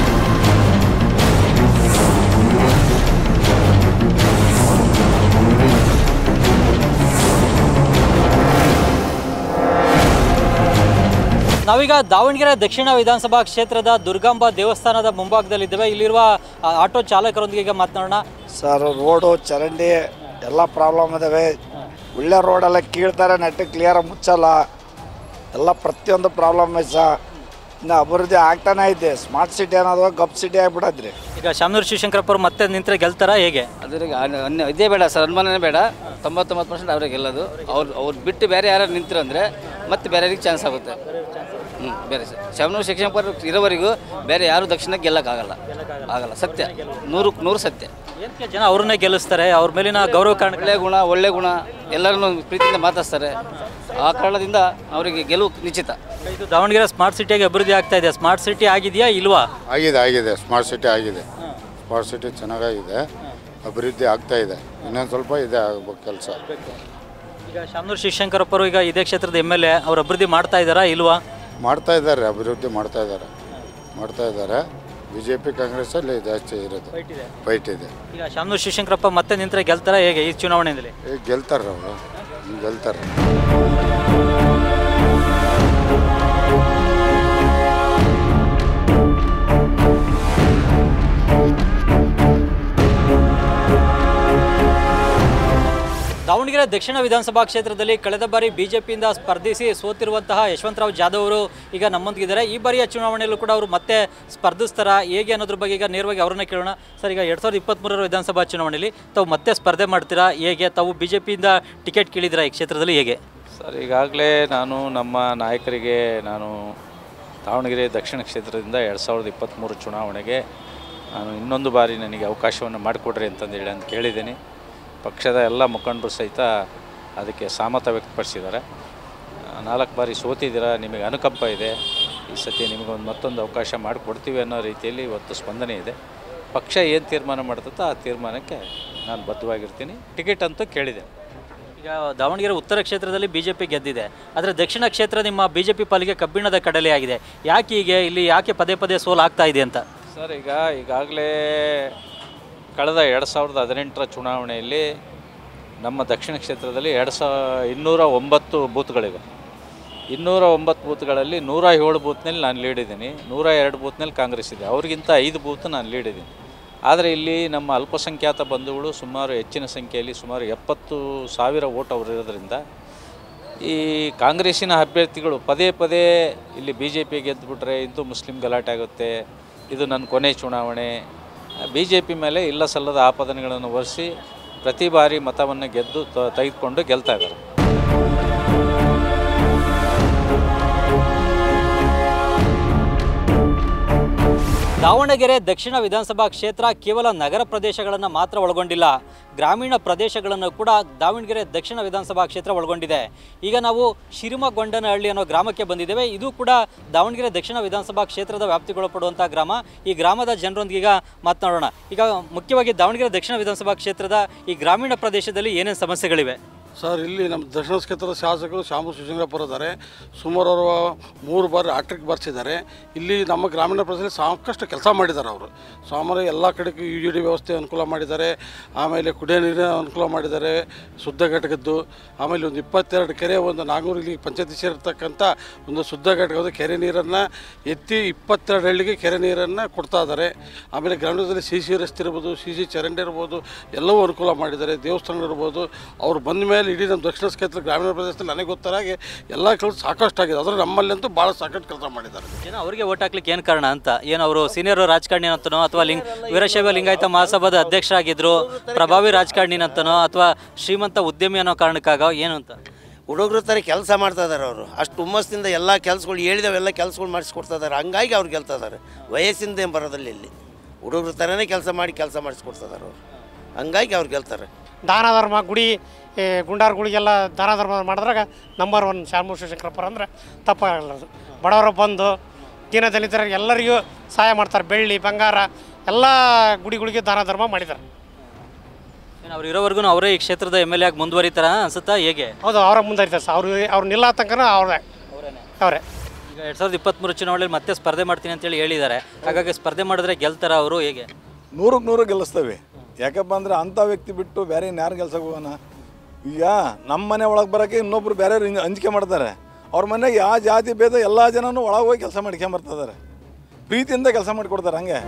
[SPEAKER 1] ನಾವೀಗ ದಾವಣಗೆರೆ ದಕ್ಷಿಣ ವಿಧಾನಸಭಾ ಕ್ಷೇತ್ರದ ದುರ್ಗಾಂಬ ದೇವಸ್ಥಾನದ ಮುಂಭಾಗದಲ್ಲಿದ್ದೇವೆ ಇಲ್ಲಿರುವ ಆ, ಆಟೋ ಚಾಲಕರೊಂದಿಗೆ ಈಗ ಮಾತನಾಡೋಣ
[SPEAKER 18] ಸರ್ ರೋಡು ಚರಂಡಿ ಎಲ್ಲ ಪ್ರಾಬ್ಲಮ್ ಇದಾವೆ ಒಳ್ಳೆ ರೋಡೆಲ್ಲ ಕೀಳ್ತಾರೆ ನೆಟ್ಟು ಕ್ಲಿಯರಾಗಿ ಮುಚ್ಚಲ್ಲ ಎಲ್ಲ ಪ್ರತಿಯೊಂದು ಪ್ರಾಬ್ಲಮ್ ಐತೆ ಸರ್ ಇನ್ನು ಅಭಿವೃದ್ಧಿ ಆಗ್ತಾನೆ ಐತೆ ಸ್ಮಾರ್ಟ್ ಸಿಟಿ ಅನ್ನೋದು ಗಪ್ ಸಿಟಿ ಆಗ್ಬಿಡತ್ರಿ
[SPEAKER 1] ಈಗ ಶಾಮನೂರು ಶಿವಶಂಕರಪ್ಪ ಅವರು ಮತ್ತೆ ನಿಂತರೆ ಗೆಲ್ತಾರಾ ಹೇಗೆ
[SPEAKER 19] ಅದ್ರಿಗೆ ಅನ್- ಅನ್- ಇದೇ ಬೇಡ ಸರ್ ಅನುಮಾನನೇ ಬೇಡ ತೊಂಬತ್ತೊಂಬತ್ತು ಪರ್ಸೆಂಟ್ ಅವ್ರಿಗೆ ಗೆಲ್ಲೋದು ಅವ್ರು ಅವ್ರು ಬಿಟ್ಟು ಬೇರೆ ಯಾರು ನಿಂತರು ಅಂದರೆ ಮತ್ತೆ ಬೇರೆಯವ್ರಿಗೆ ಚಾನ್ಸ್ ಆಗುತ್ತೆ ಹ್ಞೂ ಬೇರೆ ಸರ್ ಶಾಮನೂರು ಶಿಕ್ಷಣ ಇರೋವರೆಗೂ ಬೇರೆ ಯಾರು ದಕ್ಷಿಣಕ್ಕೆ ಗೆಲ್ಲಕ್ಕಾಗಲ್ಲ ಆಗಲ್ಲ ಸತ್ಯ ನೂರು ನೂರು ಸತ್ಯ
[SPEAKER 1] ಏನಕ್ಕೆ ಜನ ಅವ್ರನ್ನೇ ಗೆಲ್ಲಿಸ್ತಾರೆ ಅವ್ರ ಮೇಲಿನ ಗೌರವ ಕಾರಣ
[SPEAKER 19] ಒಳ್ಳೆ ಗುಣ ಒಳ್ಳೆ ಗುಣ ಎಲ್ಲರನ್ನು ಪ್ರೀತಿಯಿಂದ ಮಾತಾಡ್ತಾರೆ ಆ ಕಾರಣದಿಂದ ಅವರಿಗೆ ಗೆಲುವು ನಿಶ್ಚಿತ
[SPEAKER 1] ಇದು ದಾವಣಗೆರೆ ಸ್ಮಾರ್ಟ್ ಸಿಟಿಯಾಗಿ ಅಭಿವೃದ್ಧಿ ಆಗ್ತಾ ಇದೆ ಸ್ಮಾರ್ಟ್ ಸಿಟಿ ಆಗಿದೆಯಾ ಇಲ್ವಾ
[SPEAKER 20] ಆಗಿದೆ ಆಗಿದೆ ಸ್ಮಾರ್ಟ್ ಸಿಟಿ ಆಗಿದೆ ಸ್ಮಾರ್ಟ್ ಸಿಟಿ ಚೆನ್ನಾಗಾಗಿದೆ ಅಭಿವೃದ್ಧಿ ಆಗ್ತಾ ಇದೆ ಇನ್ನೊಂದು ಸ್ವಲ್ಪ ಇದೆ ಆಗ್ಬೇಕು ಕೆಲಸ
[SPEAKER 1] ಈಗ ಶಾಮನೂರು ಶಿವಶಂಕರಪ್ಪರು ಈಗ ಇದೇ ಕ್ಷೇತ್ರದ ಎಮ್ ಎಲ್ ಎ ಅವ್ರು ಅಭಿವೃದ್ಧಿ ಮಾಡ್ತಾ ಇದ್ದಾರಾ ಇಲ್ವಾ
[SPEAKER 20] ಮಾಡ್ತಾ ಇದ್ದಾರೆ ಅಭಿವೃದ್ಧಿ ಮಾಡ್ತಾ ಇದ್ದಾರೆ ಮಾಡ್ತಾ ಇದ್ದಾರೆ ಬಿ ಜೆ ಪಿ ಕಾಂಗ್ರೆಸ್ಸಲ್ಲಿ ಜಾಸ್ತಿ ಇರೋದು ಫೈಟ್ ಇದೆ
[SPEAKER 1] ಈಗ ಶಾಮನೂರು ಶಿವಶಂಕರಪ್ಪ ಮತ್ತೆ ನಿಂತರೆ ಗೆಲ್ತಾರಾ ಹೇಗೆ ಈ ಚುನಾವಣೆಯಲ್ಲಿ
[SPEAKER 20] ಈಗ ಗೆಲ್ತಾರೆ ಅವರು ಗೆಲ್ತಾರೆ
[SPEAKER 1] ದಾವಣಗೆರೆ ದಕ್ಷಿಣ ವಿಧಾನಸಭಾ ಕ್ಷೇತ್ರದಲ್ಲಿ ಕಳೆದ ಬಾರಿ ಬಿಜೆಪಿಯಿಂದ ಸ್ಪರ್ಧಿಸಿ ಸೋತಿರುವಂತಹ ಯಶವಂತರಾವ್ ಜಾಧವ್ ಅವರು ಈಗ ನಮ್ಮೊಂದಿಗಿದ್ದಾರೆ ಈ ಬಾರಿಯ ಚುನಾವಣೆಯಲ್ಲೂ ಕೂಡ ಅವರು ಮತ್ತೆ ಸ್ಪರ್ಧಿಸ್ತಾರಾ ಹೇಗೆ ಅನ್ನೋದ್ರ ಬಗ್ಗೆ ಈಗ ನೇರವಾಗಿ ಅವರನ್ನ ಕೇಳೋಣ ಸರ್ ಈಗ ಎರಡು ಸಾವಿರದ ಇಪ್ಪತ್ತ್ಮೂರರ ವಿಧಾನಸಭಾ ಚುನಾವಣೆಯಲ್ಲಿ ತಾವು ಮತ್ತೆ ಸ್ಪರ್ಧೆ ಮಾಡ್ತೀರಾ ಹೇಗೆ ತಾವು ಬಿಜೆಪಿಯಿಂದ ಟಿಕೆಟ್ ಕೇಳಿದಿರಾ ಈ ಕ್ಷೇತ್ರದಲ್ಲಿ ಹೇಗೆ
[SPEAKER 21] ಸರ್ ಈಗಾಗಲೇ ನಾನು ನಮ್ಮ ನಾಯಕರಿಗೆ ನಾನು ದಾವಣಗೆರೆ ದಕ್ಷಿಣ ಕ್ಷೇತ್ರದಿಂದ ಎರಡು ಸಾವಿರದ ಇಪ್ಪತ್ತ್ಮೂರು ಚುನಾವಣೆಗೆ ನಾನು ಇನ್ನೊಂದು ಬಾರಿ ನನಗೆ ಅವಕಾಶವನ್ನು ಮಾಡಿಕೊಡ್ರಿ ಅಂತಂದೇಳಿ ನಾನು ಕೇಳಿದ್ದೀನಿ ಪಕ್ಷದ ಎಲ್ಲ ಮುಖಂಡರು ಸಹಿತ ಅದಕ್ಕೆ ಸಹಮತ ವ್ಯಕ್ತಪಡಿಸಿದ್ದಾರೆ ಆ, ನಾಲ್ಕು ಬಾರಿ ಸೋತಿದ್ದೀರಾ ನಿಮಗೆ ಅನುಕಂಪ ಇದೆ ಈ ಸತಿ ನಿಮಗೊಂದು ಮತ್ತೊಂದು ಅವಕಾಶ ಮಾಡಿಕೊಡ್ತೀವಿ ಅನ್ನೋ ರೀತಿಯಲ್ಲಿ ಇವತ್ತು ಸ್ಪಂದನೆ ಇದೆ ಪಕ್ಷ ಏನು ತೀರ್ಮಾನ ಮಾಡ್ತದೋ ಆ ತೀರ್ಮಾನಕ್ಕೆ ನಾನು ಬದ್ಧವಾಗಿರ್ತೀನಿ ಟಿಕೆಟ್ ಅಂತೂ ಕೇಳಿದೆ
[SPEAKER 1] ಈಗ ದಾವಣಗೆರೆ ಉತ್ತರ ಕ್ಷೇತ್ರದಲ್ಲಿ ಬಿಜೆಪಿ ಗೆದ್ದಿದೆ ಆದರೆ ದಕ್ಷಿಣ ಕ್ಷೇತ್ರ ನಿಮ್ಮ ಬಿಜೆಪಿ ಪಾಲಿಗೆ ಕಬ್ಬಿಣದ ಕಡಲೆ ಆಗಿದೆ ಯಾಕೆ ಹೀಗೆ ಇಲ್ಲಿ ಯಾಕೆ ಪದೇ ಪದೇ ಸೋಲು ಆಗ್ತಾ ಇದೆ ಅಂತ
[SPEAKER 21] ಸರ್ ಈಗ ಈಗಾಗಲೇ ಕಳೆದ ಎರಡು ಸಾವಿರದ ಹದಿನೆಂಟರ ಚುನಾವಣೆಯಲ್ಲಿ ನಮ್ಮ ದಕ್ಷಿಣ ಕ್ಷೇತ್ರದಲ್ಲಿ ಎರಡು ಸಾವಿರ ಇನ್ನೂರ ಒಂಬತ್ತು ಬೂತ್ಗಳಿವೆ ಇನ್ನೂರ ಒಂಬತ್ತು ಬೂತ್ಗಳಲ್ಲಿ ನೂರ ಏಳು ಬೂತ್ನಲ್ಲಿ ನಾನು ಲೀಡಿದ್ದೀನಿ ನೂರ ಎರಡು ಬೂತ್ನಲ್ಲಿ ಕಾಂಗ್ರೆಸ್ ಇದೆ ಅವ್ರಿಗಿಂತ ಐದು ಬೂತ್ ನಾನು ಲೀಡಿದ್ದೀನಿ ಆದರೆ ಇಲ್ಲಿ ನಮ್ಮ ಅಲ್ಪಸಂಖ್ಯಾತ ಬಂಧುಗಳು ಸುಮಾರು ಹೆಚ್ಚಿನ ಸಂಖ್ಯೆಯಲ್ಲಿ ಸುಮಾರು ಎಪ್ಪತ್ತು ಸಾವಿರ ಓಟ್ ಅವರು ಇರೋದ್ರಿಂದ ಈ ಕಾಂಗ್ರೆಸ್ಸಿನ ಅಭ್ಯರ್ಥಿಗಳು ಪದೇ ಪದೇ ಇಲ್ಲಿ ಬಿ ಜೆ ಪಿ ಗೆದ್ದುಬಿಟ್ರೆ ಇಂದು ಮುಸ್ಲಿಂ ಗಲಾಟೆ ಆಗುತ್ತೆ ಇದು ನನ್ನ ಕೊನೆ ಚುನಾವಣೆ ಬಿ ಜೆ ಪಿ ಮೇಲೆ ಇಲ್ಲ ಸಲ್ಲದ ಆಪಾದನೆಗಳನ್ನು ಹೊರಿಸಿ ಪ್ರತಿ ಬಾರಿ ಮತವನ್ನು ಗೆದ್ದು ತ- ತೆಗೆದುಕೊಂಡು ಗೆಲ್ತಾ ಇದ್ದಾರೆ
[SPEAKER 1] ದಾವಣಗೆರೆ ದಕ್ಷಿಣ ವಿಧಾನಸಭಾ ಕ್ಷೇತ್ರ ಕೇವಲ ನಗರ ಪ್ರದೇಶಗಳನ್ನು ಮಾತ್ರ ಒಳಗೊಂಡಿಲ್ಲ ಗ್ರಾಮೀಣ ಪ್ರದೇಶಗಳನ್ನು ಕೂಡ ದಾವಣಗೆರೆ ದಕ್ಷಿಣ ವಿಧಾನಸಭಾ ಕ್ಷೇತ್ರ ಒಳಗೊಂಡಿದೆ ಈಗ ನಾವು ಶಿರಿಮಗೊಂಡನಹಳ್ಳಿ ಅನ್ನೋ ಗ್ರಾಮಕ್ಕೆ ಬಂದಿದ್ದೇವೆ ಇದು ಕೂಡ ದಾವಣಗೆರೆ ದಕ್ಷಿಣ ವಿಧಾನಸಭಾ ಕ್ಷೇತ್ರದ ವ್ಯಾಪ್ತಿಗೊಳಪಡುವಂಥ ಗ್ರಾಮ ಈ ಗ್ರಾಮದ ಜನರೊಂದಿಗೆ ಈಗ ಮಾತನಾಡೋಣ ಈಗ ಮುಖ್ಯವಾಗಿ ದಾವಣಗೆರೆ ದಕ್ಷಿಣ ವಿಧಾನಸಭಾ ಕ್ಷೇತ್ರದ ಈ ಗ್ರಾಮೀಣ ಪ್ರದೇಶದಲ್ಲಿ ಏನೇನು ಸಮಸ್ಯೆಗಳಿವೆ
[SPEAKER 22] ಸರ್ ಇಲ್ಲಿ ನಮ್ಮ ದಕ್ಷಿಣ ಕ್ಷೇತ್ರದ ಶಾಸಕರು ಶಾಮು ಶಿವಶಂಕರಪ್ಪರ ಇದ್ದಾರೆ ಸುಮಾರು ಅವರು
[SPEAKER 2] ಮೂರು ಬಾರಿ ಆಟ್ರಿಕ್ ಬರ್ಸಿದ್ದಾರೆ ಇಲ್ಲಿ ನಮ್ಮ ಗ್ರಾಮೀಣ ಪ್ರದೇಶದಲ್ಲಿ ಸಾಕಷ್ಟು ಕೆಲಸ ಮಾಡಿದ್ದಾರೆ ಅವರು ಸಾಮಾನ್ಯ ಎಲ್ಲ ಕಡೆಗೂ ಯು ಜಿ ಡಿ ವ್ಯವಸ್ಥೆ ಅನುಕೂಲ ಮಾಡಿದ್ದಾರೆ ಆಮೇಲೆ ಕುಡಿಯೋ ನೀರಿನ ಅನುಕೂಲ ಮಾಡಿದ್ದಾರೆ ಶುದ್ಧ ಘಟಕದ್ದು ಆಮೇಲೆ ಒಂದು ಇಪ್ಪತ್ತೆರಡು ಕೆರೆ ಒಂದು ನಾಗನೂರು ಇಲ್ಲಿ ಪಂಚಾಯತಿ ಸೇರಿರ್ತಕ್ಕಂಥ ಒಂದು ಶುದ್ಧ ಘಟಕದ ಕೆರೆ ನೀರನ್ನು ಎತ್ತಿ ಇಪ್ಪತ್ತೆರಡು ಹಳ್ಳಿಗೆ ಕೆರೆ ನೀರನ್ನು ಕೊಡ್ತಾ ಇದ್ದಾರೆ ಆಮೇಲೆ ಗ್ರಾಮೀಣದಲ್ಲಿ ಸಿ ಸಿ ರಸ್ತೆ ಇರ್ಬೋದು ಸಿ ಸಿ ಚರಂಡಿ ಇರ್ಬೋದು ಎಲ್ಲವೂ ಅನುಕೂಲ ಮಾಡಿದ್ದಾರೆ ದೇವಸ್ಥಾನ ಇರ್ಬೋದು ಅವ್ರು ಬಂದ ಮೇಲೆ ಇಡೀ ನಮ್ಮ ದಕ್ಷಿಣ ಕ್ಷೇತ್ರ ಗ್ರಾಮೀಣ ಪ್ರದೇಶದಲ್ಲಿ ನನಗೆ ಗೊತ್ತಾರ ಹಾಗೆ ಎಲ್ಲ ಕೆಲಸ ಸಾಕಷ್ಟು ಆಗಿದೆ ಆದರೆ ನಮ್ಮಲ್ಲಂತೂ ಭಾಳ ಸಾಕಷ್ಟು ಕೆಲಸ ಮಾಡಿದ್ದಾರೆ
[SPEAKER 1] ಜನ ಅವರಿಗೆ ಓಟ್ ಹಾಕ್ಲಿಕ್ಕೆ ಏನು ಕಾರಣ ಅಂತ ಏನು ಅವರು ಸೀನಿಯರ್ ರಾಜಕಾರಣಿ ಅಂತನೋ ಅಥವಾ ಲಿಂಗ್ ವೀರಶೈವ ಲಿಂಗಾಯತ ಮಹಾಸಭಾದ ಅಧ್ಯಕ್ಷರಾಗಿದ್ರು ಪ್ರಭಾವಿ ರಾಜಕಾರಣಿ ಅಂತನೋ ಅಥವಾ ಶ್ರೀಮಂತ ಉದ್ಯಮಿ ಅನ್ನೋ ಕಾರಣಕ್ಕಾಗ ಏನು ಅಂತ
[SPEAKER 22] ಹುಡುಗರು ಥರ ಕೆಲಸ ಮಾಡ್ತಾ ಇದ್ದಾರೆ ಅವರು ಅಷ್ಟು ಹುಮ್ಮಸ್ಸಿಂದ ಎಲ್ಲ ಕೆಲಸಗಳು ಹೇಳಿದವೆಲ್ಲ ಕೆಲಸಗಳು ಮಾಡಿಸ್ಕೊಡ್ತಾ ಇದ್ದಾರೆ ಹಂಗಾಗಿ ಅವ್ರು ಗೆಲ್ತಾ ಇದ್ದಾರೆ ವಯಸ್ಸಿಂದ ಏನು ಬರೋದಿಲ್ಲ ಇಲ್ಲಿ ಹುಡುಗರ ಥರನೇ ಕೆಲಸ ಮಾಡಿ ಕೆಲಸ ಮಾಡಿಸ್ಕೊಡ್ತಾ ಇದ್ದಾರೆ ಅವರು ಹಂಗಾಗಿ ಅವ್ರು ಗೆಲ್ತಾರೆ
[SPEAKER 23] ದಾನ ಧರ್ಮ ಗುಡಿ ಈ ಗುಂಡಾರ್ಗಳಿಗೆಲ್ಲ ದಾನ ಧರ್ಮ ಮಾಡಿದ್ರಾಗ ನಂಬರ್ ಒನ್ ಶಾಮೂ ಶಿವಶಂಕರಪ್ಪರ ಅಂದರೆ ತಪ್ಪಾಗಲ್ಲ ಅದು ಬಡವರು ಬಂದು ದೀನ ದಲಿತರಿಗೆ ಎಲ್ಲರಿಗೂ ಸಹಾಯ ಮಾಡ್ತಾರೆ ಬೆಳ್ಳಿ ಬಂಗಾರ ಎಲ್ಲ ಗುಡಿಗಳಿಗೆ ದಾನ ಧರ್ಮ ಮಾಡಿದ್ದಾರೆ
[SPEAKER 1] ಏನು ಅವ್ರು ಇರೋವರೆಗೂ ಅವರೇ ಈ ಕ್ಷೇತ್ರದ ಎಮ್ ಎಲ್ ಎ ಆಗಿ ಮುಂದುವರಿತಾರ ಅನ್ಸುತ್ತಾ ಹೇಗೆ
[SPEAKER 23] ಹೌದು ಅವರ ಮುಂದುವರಿತಾರೆ ಸರ್ ಅವ್ರು ಅವ್ರು ನಿಲ್ಲ ತನಕ ಅವ್ರೇ ಅವರೇ
[SPEAKER 1] ಈಗ ಎರಡು ಸಾವಿರದ ಇಪ್ಪತ್ತ್ಮೂರು ಚುನಾವಣೆಯಲ್ಲಿ ಮತ್ತೆ ಸ್ಪರ್ಧೆ ಮಾಡ್ತೀನಿ ಅಂತೇಳಿ ಹೇಳಿದ್ದಾರೆ ಹಾಗಾಗಿ ಸ್ಪರ್ಧೆ ಮಾಡಿದ್ರೆ ಗೆಲ್ತಾರ ಅವರು ಹೇಗೆ
[SPEAKER 24] ನೂರಕ್ಕೆ ನೂರು ಗೆಲ್ಲಿಸ್ತೇವೆ ಯಾಕಪ್ಪ ಅಂದ್ರೆ ಅಂಥ ವ್ಯಕ್ತಿ ಬಿಟ್ಟು ಬೇರೆ ಇನ್ಯಾರು ಗೆಲ್ಸಕ್ಕೆ ಹೋಗೋಣ ಈಗ ನಮ್ಮ ಮನೆ ಒಳಗೆ ಬರೋಕ್ಕೆ ಇನ್ನೊಬ್ರು ಬೇರೆ ಅಂಜಿಕೆ ಮಾಡ್ತಾರೆ ಅವ್ರ ಮನೆಗೆ ಯಾವ ಜಾತಿ ಭೇದ ಎಲ್ಲ ಜನನೂ ಒಳಗೆ ಹೋಗಿ ಕೆಲಸ ಮಾಡ್ಕೊಂಬರ್ತಿದ್ದಾರೆ ಪ್ರೀತಿಯಿಂದ ಕೆಲಸ ಮಾಡಿಕೊಡ್ತಾರೆ ಹಂಗೆ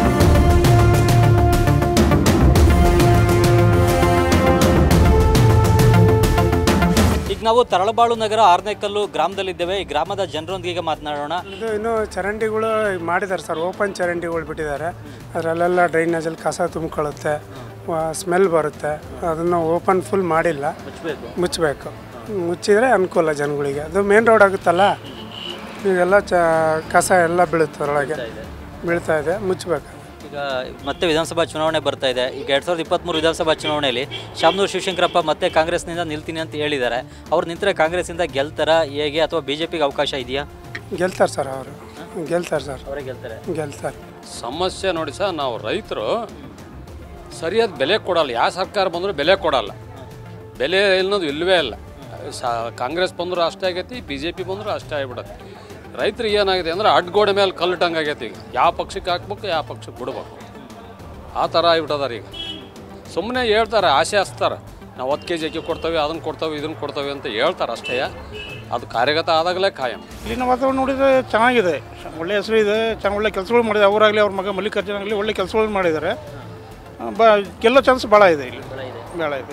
[SPEAKER 1] ಈಗ ನಾವು ತರಳಬಾಳು ನಗರ ಆರ್ನೇಕಲ್ಲು ಗ್ರಾಮದಲ್ಲಿದ್ದೇವೆ ಈ ಗ್ರಾಮದ ಜನರೊಂದಿಗೆ ಮಾತನಾಡೋಣ
[SPEAKER 25] ಇದು ಇನ್ನು ಚರಂಡಿಗಳು ಮಾಡಿದ್ದಾರೆ ಸರ್ ಓಪನ್ ಚರಂಡಿಗಳು ಬಿಟ್ಟಿದ್ದಾರೆ ಅದರಲ್ಲೆಲ್ಲ ಡ್ರೈನೇಜಲ್ಲಿ ಕಸ ತುಂಬಿಕೊಳ್ಳುತ್ತೆ ಸ್ಮೆಲ್ ಬರುತ್ತೆ ಅದನ್ನು ಓಪನ್ ಫುಲ್ ಮಾಡಿಲ್ಲ ಮುಚ್ಚಬೇಕು ಮುಚ್ಚಿದರೆ ಅನುಕೂಲ ಜನಗಳಿಗೆ ಅದು ಮೇನ್ ರೋಡ್ ಆಗುತ್ತಲ್ಲ ಈಗೆಲ್ಲ ಚ ಕಸ ಎಲ್ಲ ಬೀಳುತ್ತೆ ಅದರೊಳಗೆ ಬೀಳ್ತಾ ಇದೆ ಮುಚ್ಚಬೇಕು
[SPEAKER 1] ಈಗ ಮತ್ತೆ ವಿಧಾನಸಭಾ ಚುನಾವಣೆ ಬರ್ತಾ ಇದೆ ಈಗ ಎರಡು ಸಾವಿರದ ಇಪ್ಪತ್ತ್ಮೂರು ವಿಧಾನಸಭಾ ಚುನಾವಣೆಯಲ್ಲಿ ಶಾಮನೂರು ಶಿವಶಂಕರಪ್ಪ ಮತ್ತೆ ಕಾಂಗ್ರೆಸ್ನಿಂದ ನಿಲ್ತೀನಿ ಅಂತ ಹೇಳಿದ್ದಾರೆ ಅವ್ರು ನಿಂತರೆ ಕಾಂಗ್ರೆಸ್ಸಿಂದ ಗೆಲ್ತಾರ ಹೇಗೆ ಅಥವಾ ಬಿ ಜೆ ಪಿಗೆ ಅವಕಾಶ ಇದೆಯಾ
[SPEAKER 25] ಗೆಲ್ತಾರೆ ಸರ್ ಅವರು ಗೆಲ್ತಾರೆ ಸರ್
[SPEAKER 1] ಅವರೇ ಗೆಲ್ತಾರೆ
[SPEAKER 25] ಗೆಲ್ತಾರೆ
[SPEAKER 26] ಸಮಸ್ಯೆ ನೋಡಿ ಸರ್ ನಾವು ರೈತರು ಸರಿಯಾದ ಬೆಲೆ ಕೊಡಲ್ಲ ಯಾವ ಸರ್ಕಾರ ಬಂದರೂ ಬೆಲೆ ಕೊಡಲ್ಲ ಬೆಲೆ ಅನ್ನೋದು ಇಲ್ಲವೇ ಇಲ್ಲ ಸಾ ಕಾಂಗ್ರೆಸ್ ಬಂದರೂ ಅಷ್ಟೇ ಆಗೈತಿ ಬಿ ಜೆ ಪಿ ಬಂದರೂ ಅಷ್ಟೇ ಆಗಿಬಿಡತ್ತೆ ರೈತರಿಗೆ ಏನಾಗಿದೆ ಅಂದ್ರೆ ಅಡ್ಗೋಡೆ ಮೇಲೆ ಕಲ್ಲಿಟ್ಟಂಗೆ ಆಗೈತಿ ಈಗ ಯಾವ ಪಕ್ಷಕ್ಕೆ ಹಾಕ್ಬೇಕು ಯಾವ ಪಕ್ಷಕ್ಕೆ ಬಿಡ್ಬೇಕು ಆ ಥರ ಆಗಿಬಿಟ್ಟದಾರ ಈಗ ಸುಮ್ಮನೆ ಹೇಳ್ತಾರೆ ಆಸೆ ಹಚ್ತಾರೆ ನಾವು ಹತ್ತು ಕೆ ಜಿ ಅಕ್ಕಿ ಕೊಡ್ತೇವೆ ಅದನ್ನು ಕೊಡ್ತೇವೆ ಇದನ್ನು ಕೊಡ್ತೇವೆ ಅಂತ ಹೇಳ್ತಾರೆ ಅಷ್ಟೇ ಅದು ಕಾರ್ಯಗತ ಆದಾಗಲೇ ಖಾಯಂ
[SPEAKER 25] ಇಲ್ಲಿನ ವಾತಾವರಣ ನೋಡಿದರೆ ಚೆನ್ನಾಗಿದೆ ಒಳ್ಳೆ ಹೆಸರು ಇದೆ ಚೆನ್ನಾಗಿ ಒಳ್ಳೆ ಕೆಲಸಗಳು ಮಾಡಿದೆ ಅವರಾಗಲಿ ಅವ್ರ ಮಗ ಮಲ್ಲಿಕಾರ್ಜುನ ಆಗಲಿ ಒಳ್ಳೆ ಕೆಲಸಗಳು ಮಾಡಿದ್ದಾರೆ ಆ, ಬ ಗೆಲ್ಲೋ ಚಾನ್ಸ್ ಭಾಳ ಇದೆ ಇಲ್ಲಿ ಭಾಳ ಇದೆ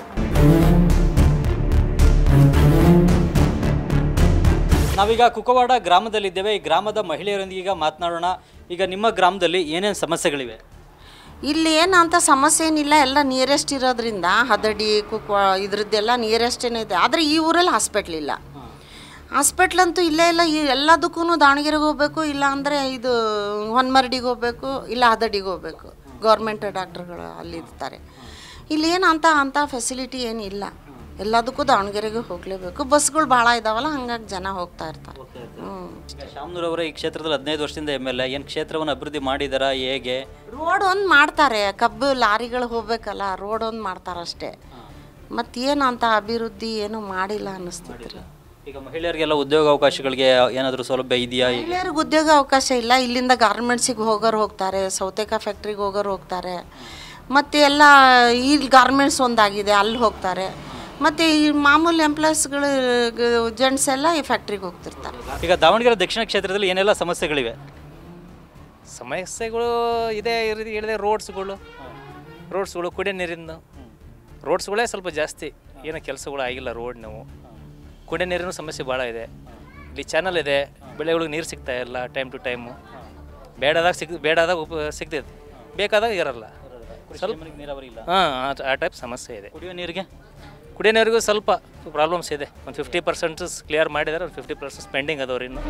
[SPEAKER 1] ನಾವೀಗ ಕುಕವಾಡ ಗ್ರಾಮದಲ್ಲಿದ್ದೇವೆ ಈ ಗ್ರಾಮದ ಮಹಿಳೆಯರೊಂದಿಗೆ ಈಗ ಮಾತನಾಡೋಣ ಈಗ ನಿಮ್ಮ ಗ್ರಾಮದಲ್ಲಿ ಏನೇನು ಸಮಸ್ಯೆಗಳಿವೆ
[SPEAKER 27] ಇಲ್ಲಿ ಏನಂತ ಸಮಸ್ಯೆ ಏನಿಲ್ಲ ಎಲ್ಲ ನಿಯರೆಸ್ಟ್ ಇರೋದ್ರಿಂದ ಹದಡಿ ಕುಕ್ವ ಇದ್ರದ್ದೆಲ್ಲ ನಿಯರೆಸ್ಟೇನೆ ಇದೆ ಆದರೆ ಈ ಊರಲ್ಲಿ ಹಾಸ್ಪಿಟ್ಲ್ ಇಲ್ಲ ಹಾಸ್ಪಿಟ್ಲ್ ಅಂತೂ ಇಲ್ಲೇ ಇಲ್ಲ ಈ ಎಲ್ಲದಕ್ಕೂ ದಾವಣಗೆರೆಗೆ ಹೋಗಬೇಕು ಇಲ್ಲ ಅಂದರೆ ಇದು ಹೊನ್ಮರಡಿಗೆ ಹೋಗಬೇಕು ಇಲ್ಲ ಹದಡಿಗೆ ಹೋಗಬೇಕು ಗೌರ್ಮೆಂಟ್ ಡಾಕ್ಟ್ರುಗಳು ಅಲ್ಲಿ ಇರ್ತಾರೆ ಇಲ್ಲಿ ಏನು ಅಂತ ಅಂಥ ಫೆಸಿಲಿಟಿ ಏನಿಲ್ಲ ಎಲ್ಲದಕ್ಕೂ ದಾವಣಗೆರೆಗೆ ಹೋಗಲೇಬೇಕು ಬಸ್ಗಳು ಭಾಳ ಇದಾವಲ್ಲ ಹಂಗಾಗಿ ಜನ ಹೋಗ್ತಾ ಇರ್ತಾರೆ ಹ್ಞೂ
[SPEAKER 1] ಶಾಮನೂರವರ ಈ ಕ್ಷೇತ್ರದಲ್ಲಿ ಹದಿನೈದು ವರ್ಷದಿಂದ ಎಮ್ ಎಲ್ ಎ ಏನು ಕ್ಷೇತ್ರವನ್ನು ಅಭಿವೃದ್ಧಿ ಮಾಡಿದಾರಾ ಹೇಗೆ
[SPEAKER 27] ರೋಡ್ ಒಂದು ಮಾಡ್ತಾರೆ ಕಬ್ಬು ಲಾರಿಗಳು ಹೋಗ್ಬೇಕಲ್ಲ ರೋಡ್ ಒಂದು ಮಾಡ್ತಾರೆ ಅಷ್ಟೇ ಮತ್ತೇನು ಅಂತ ಅಭಿವೃದ್ಧಿ ಏನು ಮಾಡಿಲ್ಲ ಅನ್ನಿಸ್ತೈತ್ರಿ
[SPEAKER 1] ಈಗ ಮಹಿಳೆಯರಿಗೆಲ್ಲ ಉದ್ಯೋಗ ಅವಕಾಶಗಳಿಗೆ ಏನಾದರೂ ಸೌಲಭ್ಯ ಇದೆಯಾ ಈಗ
[SPEAKER 27] ಮಹಿಳೆಯರಿಗೆ ಉದ್ಯೋಗ ಅವಕಾಶ ಇಲ್ಲ ಇಲ್ಲಿಂದ ಗಾರ್ಮೆಂಟ್ಸಿಗೆ ಹೋಗೋರು ಹೋಗ್ತಾರೆ ಸೌತೆಕಾಯಿ ಫ್ಯಾಕ್ಟ್ರಿಗೆ ಹೋಗೋರು ಹೋಗ್ತಾರೆ ಮತ್ತು ಎಲ್ಲ ಇಲ್ಲಿ ಗಾರ್ಮೆಂಟ್ಸ್ ಒಂದಾಗಿದೆ ಅಲ್ಲಿ ಹೋಗ್ತಾರೆ ಮತ್ತು ಈ ಮಾಮೂಲಿ ಎಂಪ್ಲಾಯ್ಸ್ಗಳು ಜೆಂಟ್ಸ್ ಎಲ್ಲ ಈ ಫ್ಯಾಕ್ಟ್ರಿಗೆ ಹೋಗ್ತಿರ್ತಾರೆ
[SPEAKER 1] ಈಗ ದಾವಣಗೆರೆ ದಕ್ಷಿಣ ಕ್ಷೇತ್ರದಲ್ಲಿ ಏನೆಲ್ಲ ಸಮಸ್ಯೆಗಳಿವೆ
[SPEAKER 28] ಸಮಸ್ಯೆಗಳು ಇದೆ ಈ ರೀತಿ ಹೇಳಿದೆ ರೋಡ್ಸ್ಗಳು ರೋಡ್ಸ್ಗಳು ಕುಡಿಯೋ ನೀರಿನ ರೋಡ್ಸ್ಗಳೇ ಸ್ವಲ್ಪ ಜಾಸ್ತಿ ಏನೋ ಕೆಲಸಗಳು ಆಗಿಲ್ಲ ರೋಡ್ ನಾವು ಕುಡಿಯೋ ನೀರಿನ ಸಮಸ್ಯೆ ಭಾಳ ಇದೆ ಇಲ್ಲಿ ಚಾನಲ್ ಇದೆ ಬೆಳೆಗಳಿಗೆ ನೀರು ಸಿಗ್ತಾ ಇಲ್ಲ ಟೈಮ್ ಟು ಟೈಮು ಬೇಡಾದಾಗ ಸಿಗ್ ಬೇಡಾದಾಗ ಉಪ ಸಿಗ್ತೈತೆ ಬೇಕಾದಾಗ ಇರಲ್ಲ ಸ್ವಲ್ಪ
[SPEAKER 1] ನೀರಾವರಿ ಇಲ್ಲ
[SPEAKER 28] ಹಾಂ ಆ ಟೈಪ್ ಸಮಸ್ಯೆ ಇದೆ
[SPEAKER 1] ಕುಡಿಯೋ ನೀರಿಗೆ
[SPEAKER 28] ಕುಡಿಯೋ ನೀರಿಗೂ ಸ್ವಲ್ಪ ಪ್ರಾಬ್ಲಮ್ಸ್ ಇದೆ ಒಂದು ಫಿಫ್ಟಿ ಪರ್ಸೆಂಟ್ ಕ್ಲಿಯರ್ ಮಾಡಿದ್ದಾರೆ ಒಂದು ಫಿಫ್ಟಿ ಪರ್ಸೆಂಟ್ ಪೆಂಡಿಂಗ್ ಅದಾವ್ರಿ ಇನ್ನು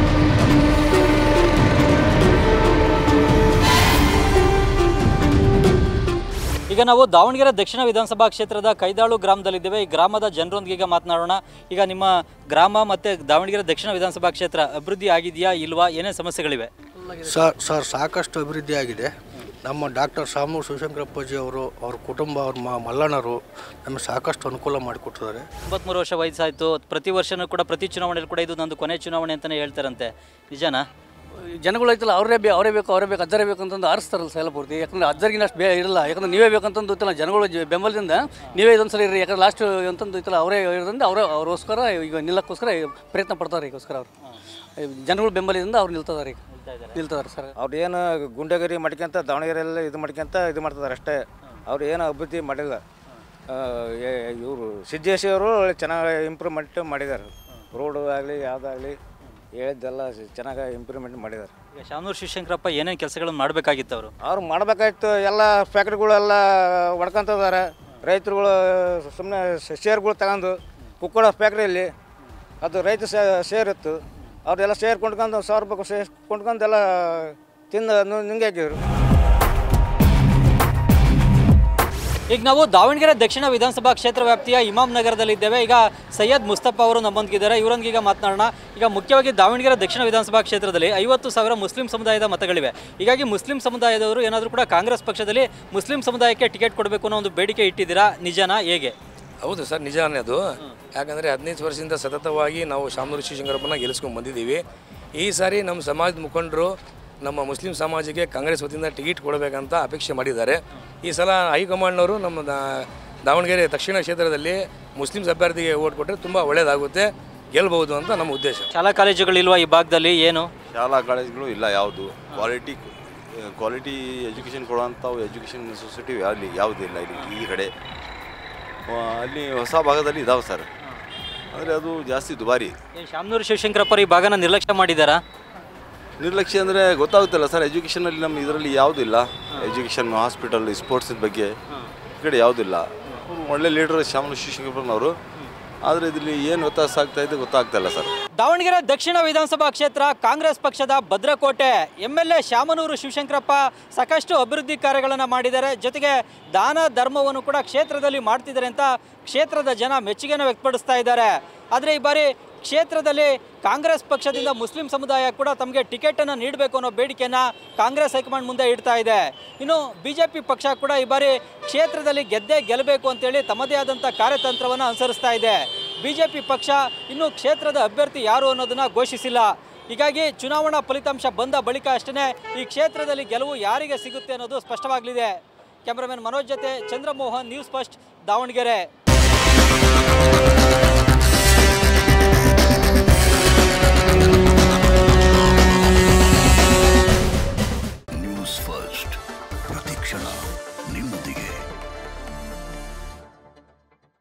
[SPEAKER 1] ಈಗ ನಾವು ದಾವಣಗೆರೆ ದಕ್ಷಿಣ ವಿಧಾನಸಭಾ ಕ್ಷೇತ್ರದ ಕೈದಾಳು ಗ್ರಾಮದಲ್ಲಿದ್ದೇವೆ ಈ ಗ್ರಾಮದ ಜನರೊಂದಿಗೆ ಮಾತನಾಡೋಣ ಈಗ ನಿಮ್ಮ ಗ್ರಾಮ ಮತ್ತು ದಾವಣಗೆರೆ ದಕ್ಷಿಣ ವಿಧಾನಸಭಾ ಕ್ಷೇತ್ರ ಅಭಿವೃದ್ಧಿ ಆಗಿದೆಯಾ ಇಲ್ವಾ ಏನೇನು ಸಮಸ್ಯೆಗಳಿವೆ
[SPEAKER 29] ಸರ್ ಸರ್ ಸಾಕಷ್ಟು ಅಭಿವೃದ್ಧಿ ಆಗಿದೆ
[SPEAKER 3] ನಮ್ಮ ಡಾಕ್ಟರ್ ಶಾಮು ಶಿವಶಂಕರಪ್ಪಾಜಿ ಅವರು ಅವ್ರ ಕುಟುಂಬ ಅವ್ರ ಮ ಮಲ್ಲಣ್ಣರು ನಮಗೆ ಸಾಕಷ್ಟು ಅನುಕೂಲ ಮಾಡಿಕೊಟ್ಟಿದ್ದಾರೆ
[SPEAKER 1] ಒಂಬತ್ಮೂರು ವರ್ಷ ವಯಸ್ಸಾಯಿತು ಪ್ರತಿ ವರ್ಷನೂ ಕೂಡ ಪ್ರತಿ ಚುನಾವಣೆಯಲ್ಲಿ ಕೂಡ ಇದು ನಂದು ಕೊನೆ ಚುನಾವಣೆ ಅಂತಲೇ ಹೇಳ್ತಾರಂತೆ ನಿಜನಾ
[SPEAKER 4] ಜನಗಳು ಐತಲ್ಲ ಅವರೇ ಬೇಕು ಅವರೇ ಬೇಕು ಅವರೇ ಬೇಕು ಅಜ್ಜರೇ ಬೇಕು ಅಂತಂದು ಆರಿಸ್ತಾರಲ್ಲ ಸಲ ಪೂರ್ತಿ ಯಾಕಂದ್ರೆ ಅಜ್ಜರಿಗಿನ ಅಷ್ಟು ಬೇ ಇರಲ್ಲ ಯಾಕಂದ್ರೆ ನೀವೇ ಬೇಕಂತಂದು ಗೊತ್ತಿಲ್ಲ ಜನಗಳು ಜ- ಬೆಂಬಲದಿಂದ ನೀವೇ ಇದೊಂದ್ಸಲ ಇರ್ರಿ ಯಾಕಂದ್ರೆ ಲಾಸ್ಟ್ ಅಂತಂದು ಐತಲ್ಲ ಅವರೇ ಇರೋದ್ರಿಂದ ಅವರೇ ಅವ್ರಿಗೋಸ್ಕರ ಈಗ ನಿಲ್ಲಕ್ಕೋಸ್ಕರ ಪ್ರಯತ್ನ ಪಡ್ತಾರೆ ಈಗೋಸ್ಕರ ಅವರು ಜನಗಳು ಬೆಂಬಲದಿಂದ ಅವ್ರು ನಿಲ್ತದಾರೆ ಈಗ ನಿಲ್ತದಾರೆ ಸರ್
[SPEAKER 5] ಅವ್ರು ಏನು ಗುಂಡಗಿರಿ ಮಾಡ್ಕೊಂತ ದಾವಣಗೆರೆಯಲ್ಲಿ ಇದು ಮಾಡ್ಕೊಂತ ಇದು ಮಾಡ್ತಿದ್ದಾರೆ ಅಷ್ಟೇ ಅವ್ರು ಏನು ಅಭಿವೃದ್ಧಿ ಮಾಡಿಲ್ಲ ಇವರು ಸಿದ್ದೇಶಿ ಅವರು ಚೆನ್ನಾಗಿ ಇಂಪ್ರೂವ್ಮೆಂಟ್ ಮಾಡಿದ್ದಾರೆ ರೋಡು ಆಗಲಿ ಯಾವುದಾಗಲಿ ಹೇಳಿದ್ದೆಲ್ಲ ಚೆನ್ನಾಗಿ ಇಂಪ್ರೂವ್ಮೆಂಟ್ ಮಾಡಿದ್ದಾರೆ
[SPEAKER 1] ಈಗ ಶಾಮನೂರು ಶಿವಶಂಕರಪ್ಪ ಏನೇನು ಕೆಲಸಗಳನ್ನು ಮಾಡಬೇಕಾಗಿತ್ತು ಅವರು
[SPEAKER 5] ಅವ್ರು ಮಾಡಬೇಕಾಯ್ತು ಎಲ್ಲ ಫ್ಯಾಕ್ಟ್ರಿಗಳೆಲ್ಲ ಹೊಡ್ಕೊಂತಿದ್ದಾರೆ ರೈತರುಗಳು ಸುಮ್ಮನೆ ಶೇರ್ಗಳು ತಗೊಂಡು ಕುಕ್ಕಡ ಫ್ಯಾಕ್ಟ್ರಿಯಲ್ಲಿ ಅದು ರೈತ ಶೇರ್ ಇತ್ತು ಅವ್ರೆಲ್ಲ ಶೇರ್ ಕೊಂಡ್ಕೊಂಡು ಸಾವಿರ ರೂಪಾಯಿ ಶೇರ್ ಕೊಂಡ್ಕೊಂಡು ಎಲ್ಲ ತಿಂದು ನಿಂಗೆ ಹಾಕಿದ್ರು
[SPEAKER 1] ಈಗ ನಾವು ದಾವಣಗೆರೆ ದಕ್ಷಿಣ ವಿಧಾನಸಭಾ ಕ್ಷೇತ್ರ ವ್ಯಾಪ್ತಿಯ ಇಮಾಮ್ ನಗರದಲ್ಲಿದ್ದೇವೆ ಈಗ ಸೈಯದ್ ಮುಸ್ತಫಾ ಅವರು ನಮ್ಮೊಂದಿಗಿದ್ದಾರೆ ಇವರೊಂದಿಗೆ ಈಗ ಮಾತನಾಡೋಣ ಈಗ ಮುಖ್ಯವಾಗಿ ದಾವಣಗೆರೆ ದಕ್ಷಿಣ ವಿಧಾನಸಭಾ ಕ್ಷೇತ್ರದಲ್ಲಿ ಐವತ್ತು ಸಾವಿರ ಮುಸ್ಲಿಂ ಸಮುದಾಯದ ಮತಗಳಿವೆ ಹೀಗಾಗಿ ಮುಸ್ಲಿಂ ಸಮುದಾಯದವರು ಏನಾದರೂ ಕೂಡ ಕಾಂಗ್ರೆಸ್ ಪಕ್ಷದಲ್ಲಿ ಮುಸ್ಲಿಂ ಸಮುದಾಯಕ್ಕೆ ಟಿಕೆಟ್ ಕೊಡಬೇಕು ಅನ್ನೋ ಒಂದು ಬೇಡಿಕೆ ಇಟ್ಟಿದ್ದೀರಾ ನಿಜನಾ ಹೇಗೆ
[SPEAKER 6] ಹೌದು ಸರ್ ನಿಜಾನೇ ಅದು ಯಾಕಂದರೆ ಹದಿನೈದು ವರ್ಷದಿಂದ ಸತತವಾಗಿ ನಾವು ಶಾಮನೂರು ಶಿವಶಂಕರಪ್ಪನ ಗೆಲ್ಲಿಸ್ಕೊಂಡು ಬಂದಿದ್ದೀವಿ ಈ ಸಾರಿ ನಮ್ಮ ಸಮಾಜದ ಮುಖಂಡರು ನಮ್ಮ ಮುಸ್ಲಿಂ ಸಮಾಜಕ್ಕೆ ಕಾಂಗ್ರೆಸ್ ವತಿಯಿಂದ ಟಿಕೆಟ್ ಕೊಡಬೇಕಂತ ಅಪೇಕ್ಷೆ ಮಾಡಿದ್ದಾರೆ ಈ ಸಲ ಹೈಕಮಾಂಡ್ನವರು ನಮ್ಮ ದಾ- ದಾವಣಗೆರೆ ದಕ್ಷಿಣ ಕ್ಷೇತ್ರದಲ್ಲಿ ಮುಸ್ಲಿಮ್ಸ್ ಅಭ್ಯರ್ಥಿಗೆ ಓಟ್ ಕೊಟ್ಟರೆ ತುಂಬ ಒಳ್ಳೆಯದಾಗುತ್ತೆ ಗೆಲ್ಬಹುದು ಅಂತ ನಮ್ಮ ಉದ್ದೇಶ
[SPEAKER 1] ಶಾಲಾ ಕಾಲೇಜುಗಳಿಲ್ವಾ ಈ ಭಾಗದಲ್ಲಿ ಏನು
[SPEAKER 7] ಶಾಲಾ ಕಾಲೇಜುಗಳು ಇಲ್ಲ ಯಾವುದು ಕ್ವಾಲಿಟಿ ಕ್ವಾಲಿಟಿ ಎಜುಕೇಷನ್ ಕೊಡುವಂಥವು ಎಜುಕೇಷನ್ ಸೊಸೈಟಿ ಅಲ್ಲಿ ಯಾವುದೂ ಇಲ್ಲ ಇಲ್ಲಿ ಈ ಕಡೆ ಆ, ಅಲ್ಲಿ ಹೊಸ ಭಾಗದಲ್ಲಿ ಇದಾವೆ ಸರ್ ಆದರೆ ಅದು ಜಾಸ್ತಿ ದುಬಾರಿ
[SPEAKER 1] ಏನ್ ಶಾಮನೂರು ಶಿವಶಂಕರಪ್ಪ ಈ ಭಾಗನ ನಿರ್ಲಕ್ಷ್ಯ ಮಾಡಿದ್ದಾರಾ
[SPEAKER 7] ನಿರ್ಲಕ್ಷ್ಯ ಅಂದರೆ ಗೊತ್ತಾಗುತ್ತಲ್ಲ ಸರ್ ಎಜುಕೇಷನಲ್ಲಿ ನಮ್ಮ ಇದರಲ್ಲಿ ಯಾವುದೂ ಇಲ್ಲ ಎಜುಕೇಷನ್ ಹಾಸ್ಪಿಟಲ್ ಸ್ಪೋರ್ಟ್ಸಿನ ಬಗ್ಗೆ ಈ ಕಡೆ ಯಾವುದೂ ಇಲ್ಲ ಅವ್ರು ಒಳ್ಳೆ ಲೀಡರ್ ಶ್ಯಾಮಲು ಶಿವಶಂಕರಪ್ಪನವರು ಆದರೆ ಇದರಲ್ಲಿ ಏನು ವ್ಯತ್ಯಾಸ ಆಗ್ತಾ ಇದೆ ಗೊತ್ತಾಗ್ತಾ ಇಲ್ಲ ಸರ್
[SPEAKER 1] ದಾವಣಗೆರೆ ದಕ್ಷಿಣ ವಿಧಾನಸಭಾ ಕ್ಷೇತ್ರ ಕಾಂಗ್ರೆಸ್ ಪಕ್ಷದ ಭದ್ರಕೋಟೆ M L A Shamanur Shivashankarappa ಸಾಕಷ್ಟು ಅಭಿವೃದ್ಧಿ ಕಾರ್ಯಗಳನ್ನು ಮಾಡಿದ್ದಾರೆ ಜೊತೆಗೆ ದಾನ ಧರ್ಮವನ್ನು ಕೂಡ ಕ್ಷೇತ್ರದಲ್ಲಿ ಮಾಡ್ತಿದ್ದಾರೆ ಅಂತ ಕ್ಷೇತ್ರದ ಜನ ಮೆಚ್ಚುಗೆಯನ್ನು ವ್ಯಕ್ತಪಡಿಸ್ತಾ ಇದ್ದಾರೆ ಆದರೆ ಈ ಬಾರಿ ಕ್ಷೇತ್ರದಲ್ಲಿ ಕಾಂಗ್ರೆಸ್ ಪಕ್ಷದಿಂದ ಮುಸ್ಲಿಂ ಸಮುದಾಯ ಕೂಡ ತಮಗೆ ಟಿಕೆಟನ್ನು ನೀಡಬೇಕು ಅನ್ನೋ ಬೇಡಿಕೆಯನ್ನು ಕಾಂಗ್ರೆಸ್ ಹೈಕಮಾಂಡ್ ಮುಂದೆ ಇಡ್ತಾ ಇದೆ ಇನ್ನು ಬಿ ಜೆ ಪಿ ಪಕ್ಷ ಕೂಡ ಈ ಬಾರಿ ಕ್ಷೇತ್ರದಲ್ಲಿ ಗೆದ್ದೇ ಗೆಲ್ಲಬೇಕು ಅಂತೇಳಿ ತಮ್ಮದೇ ಆದಂಥ ಕಾರ್ಯತಂತ್ರವನ್ನು ಅನುಸರಿಸ್ತಾ ಇದೆ ಬಿ ಜೆ ಪಿ ಪಕ್ಷ ಇನ್ನು ಕ್ಷೇತ್ರದ ಅಭ್ಯರ್ಥಿ ಯಾರು ಅನ್ನೋದನ್ನು ಘೋಷಿಸಿಲ್ಲ ಹೀಗಾಗಿ ಚುನಾವಣಾ ಫಲಿತಾಂಶ ಬಂದ ಬಳಿಕ ಅಷ್ಟೇ ಈ ಕ್ಷೇತ್ರದಲ್ಲಿ ಗೆಲುವು ಯಾರಿಗೆ ಸಿಗುತ್ತೆ ಅನ್ನೋದು ಸ್ಪಷ್ಟವಾಗಲಿದೆ ಕ್ಯಾಮ್ರಾಮನ್ ಮನೋಜ್ ಜೊತೆ ಚಂದ್ರಮೋಹನ್ ನ್ಯೂಸ್ ಫಸ್ಟ್ ದಾವಣಗೆರೆ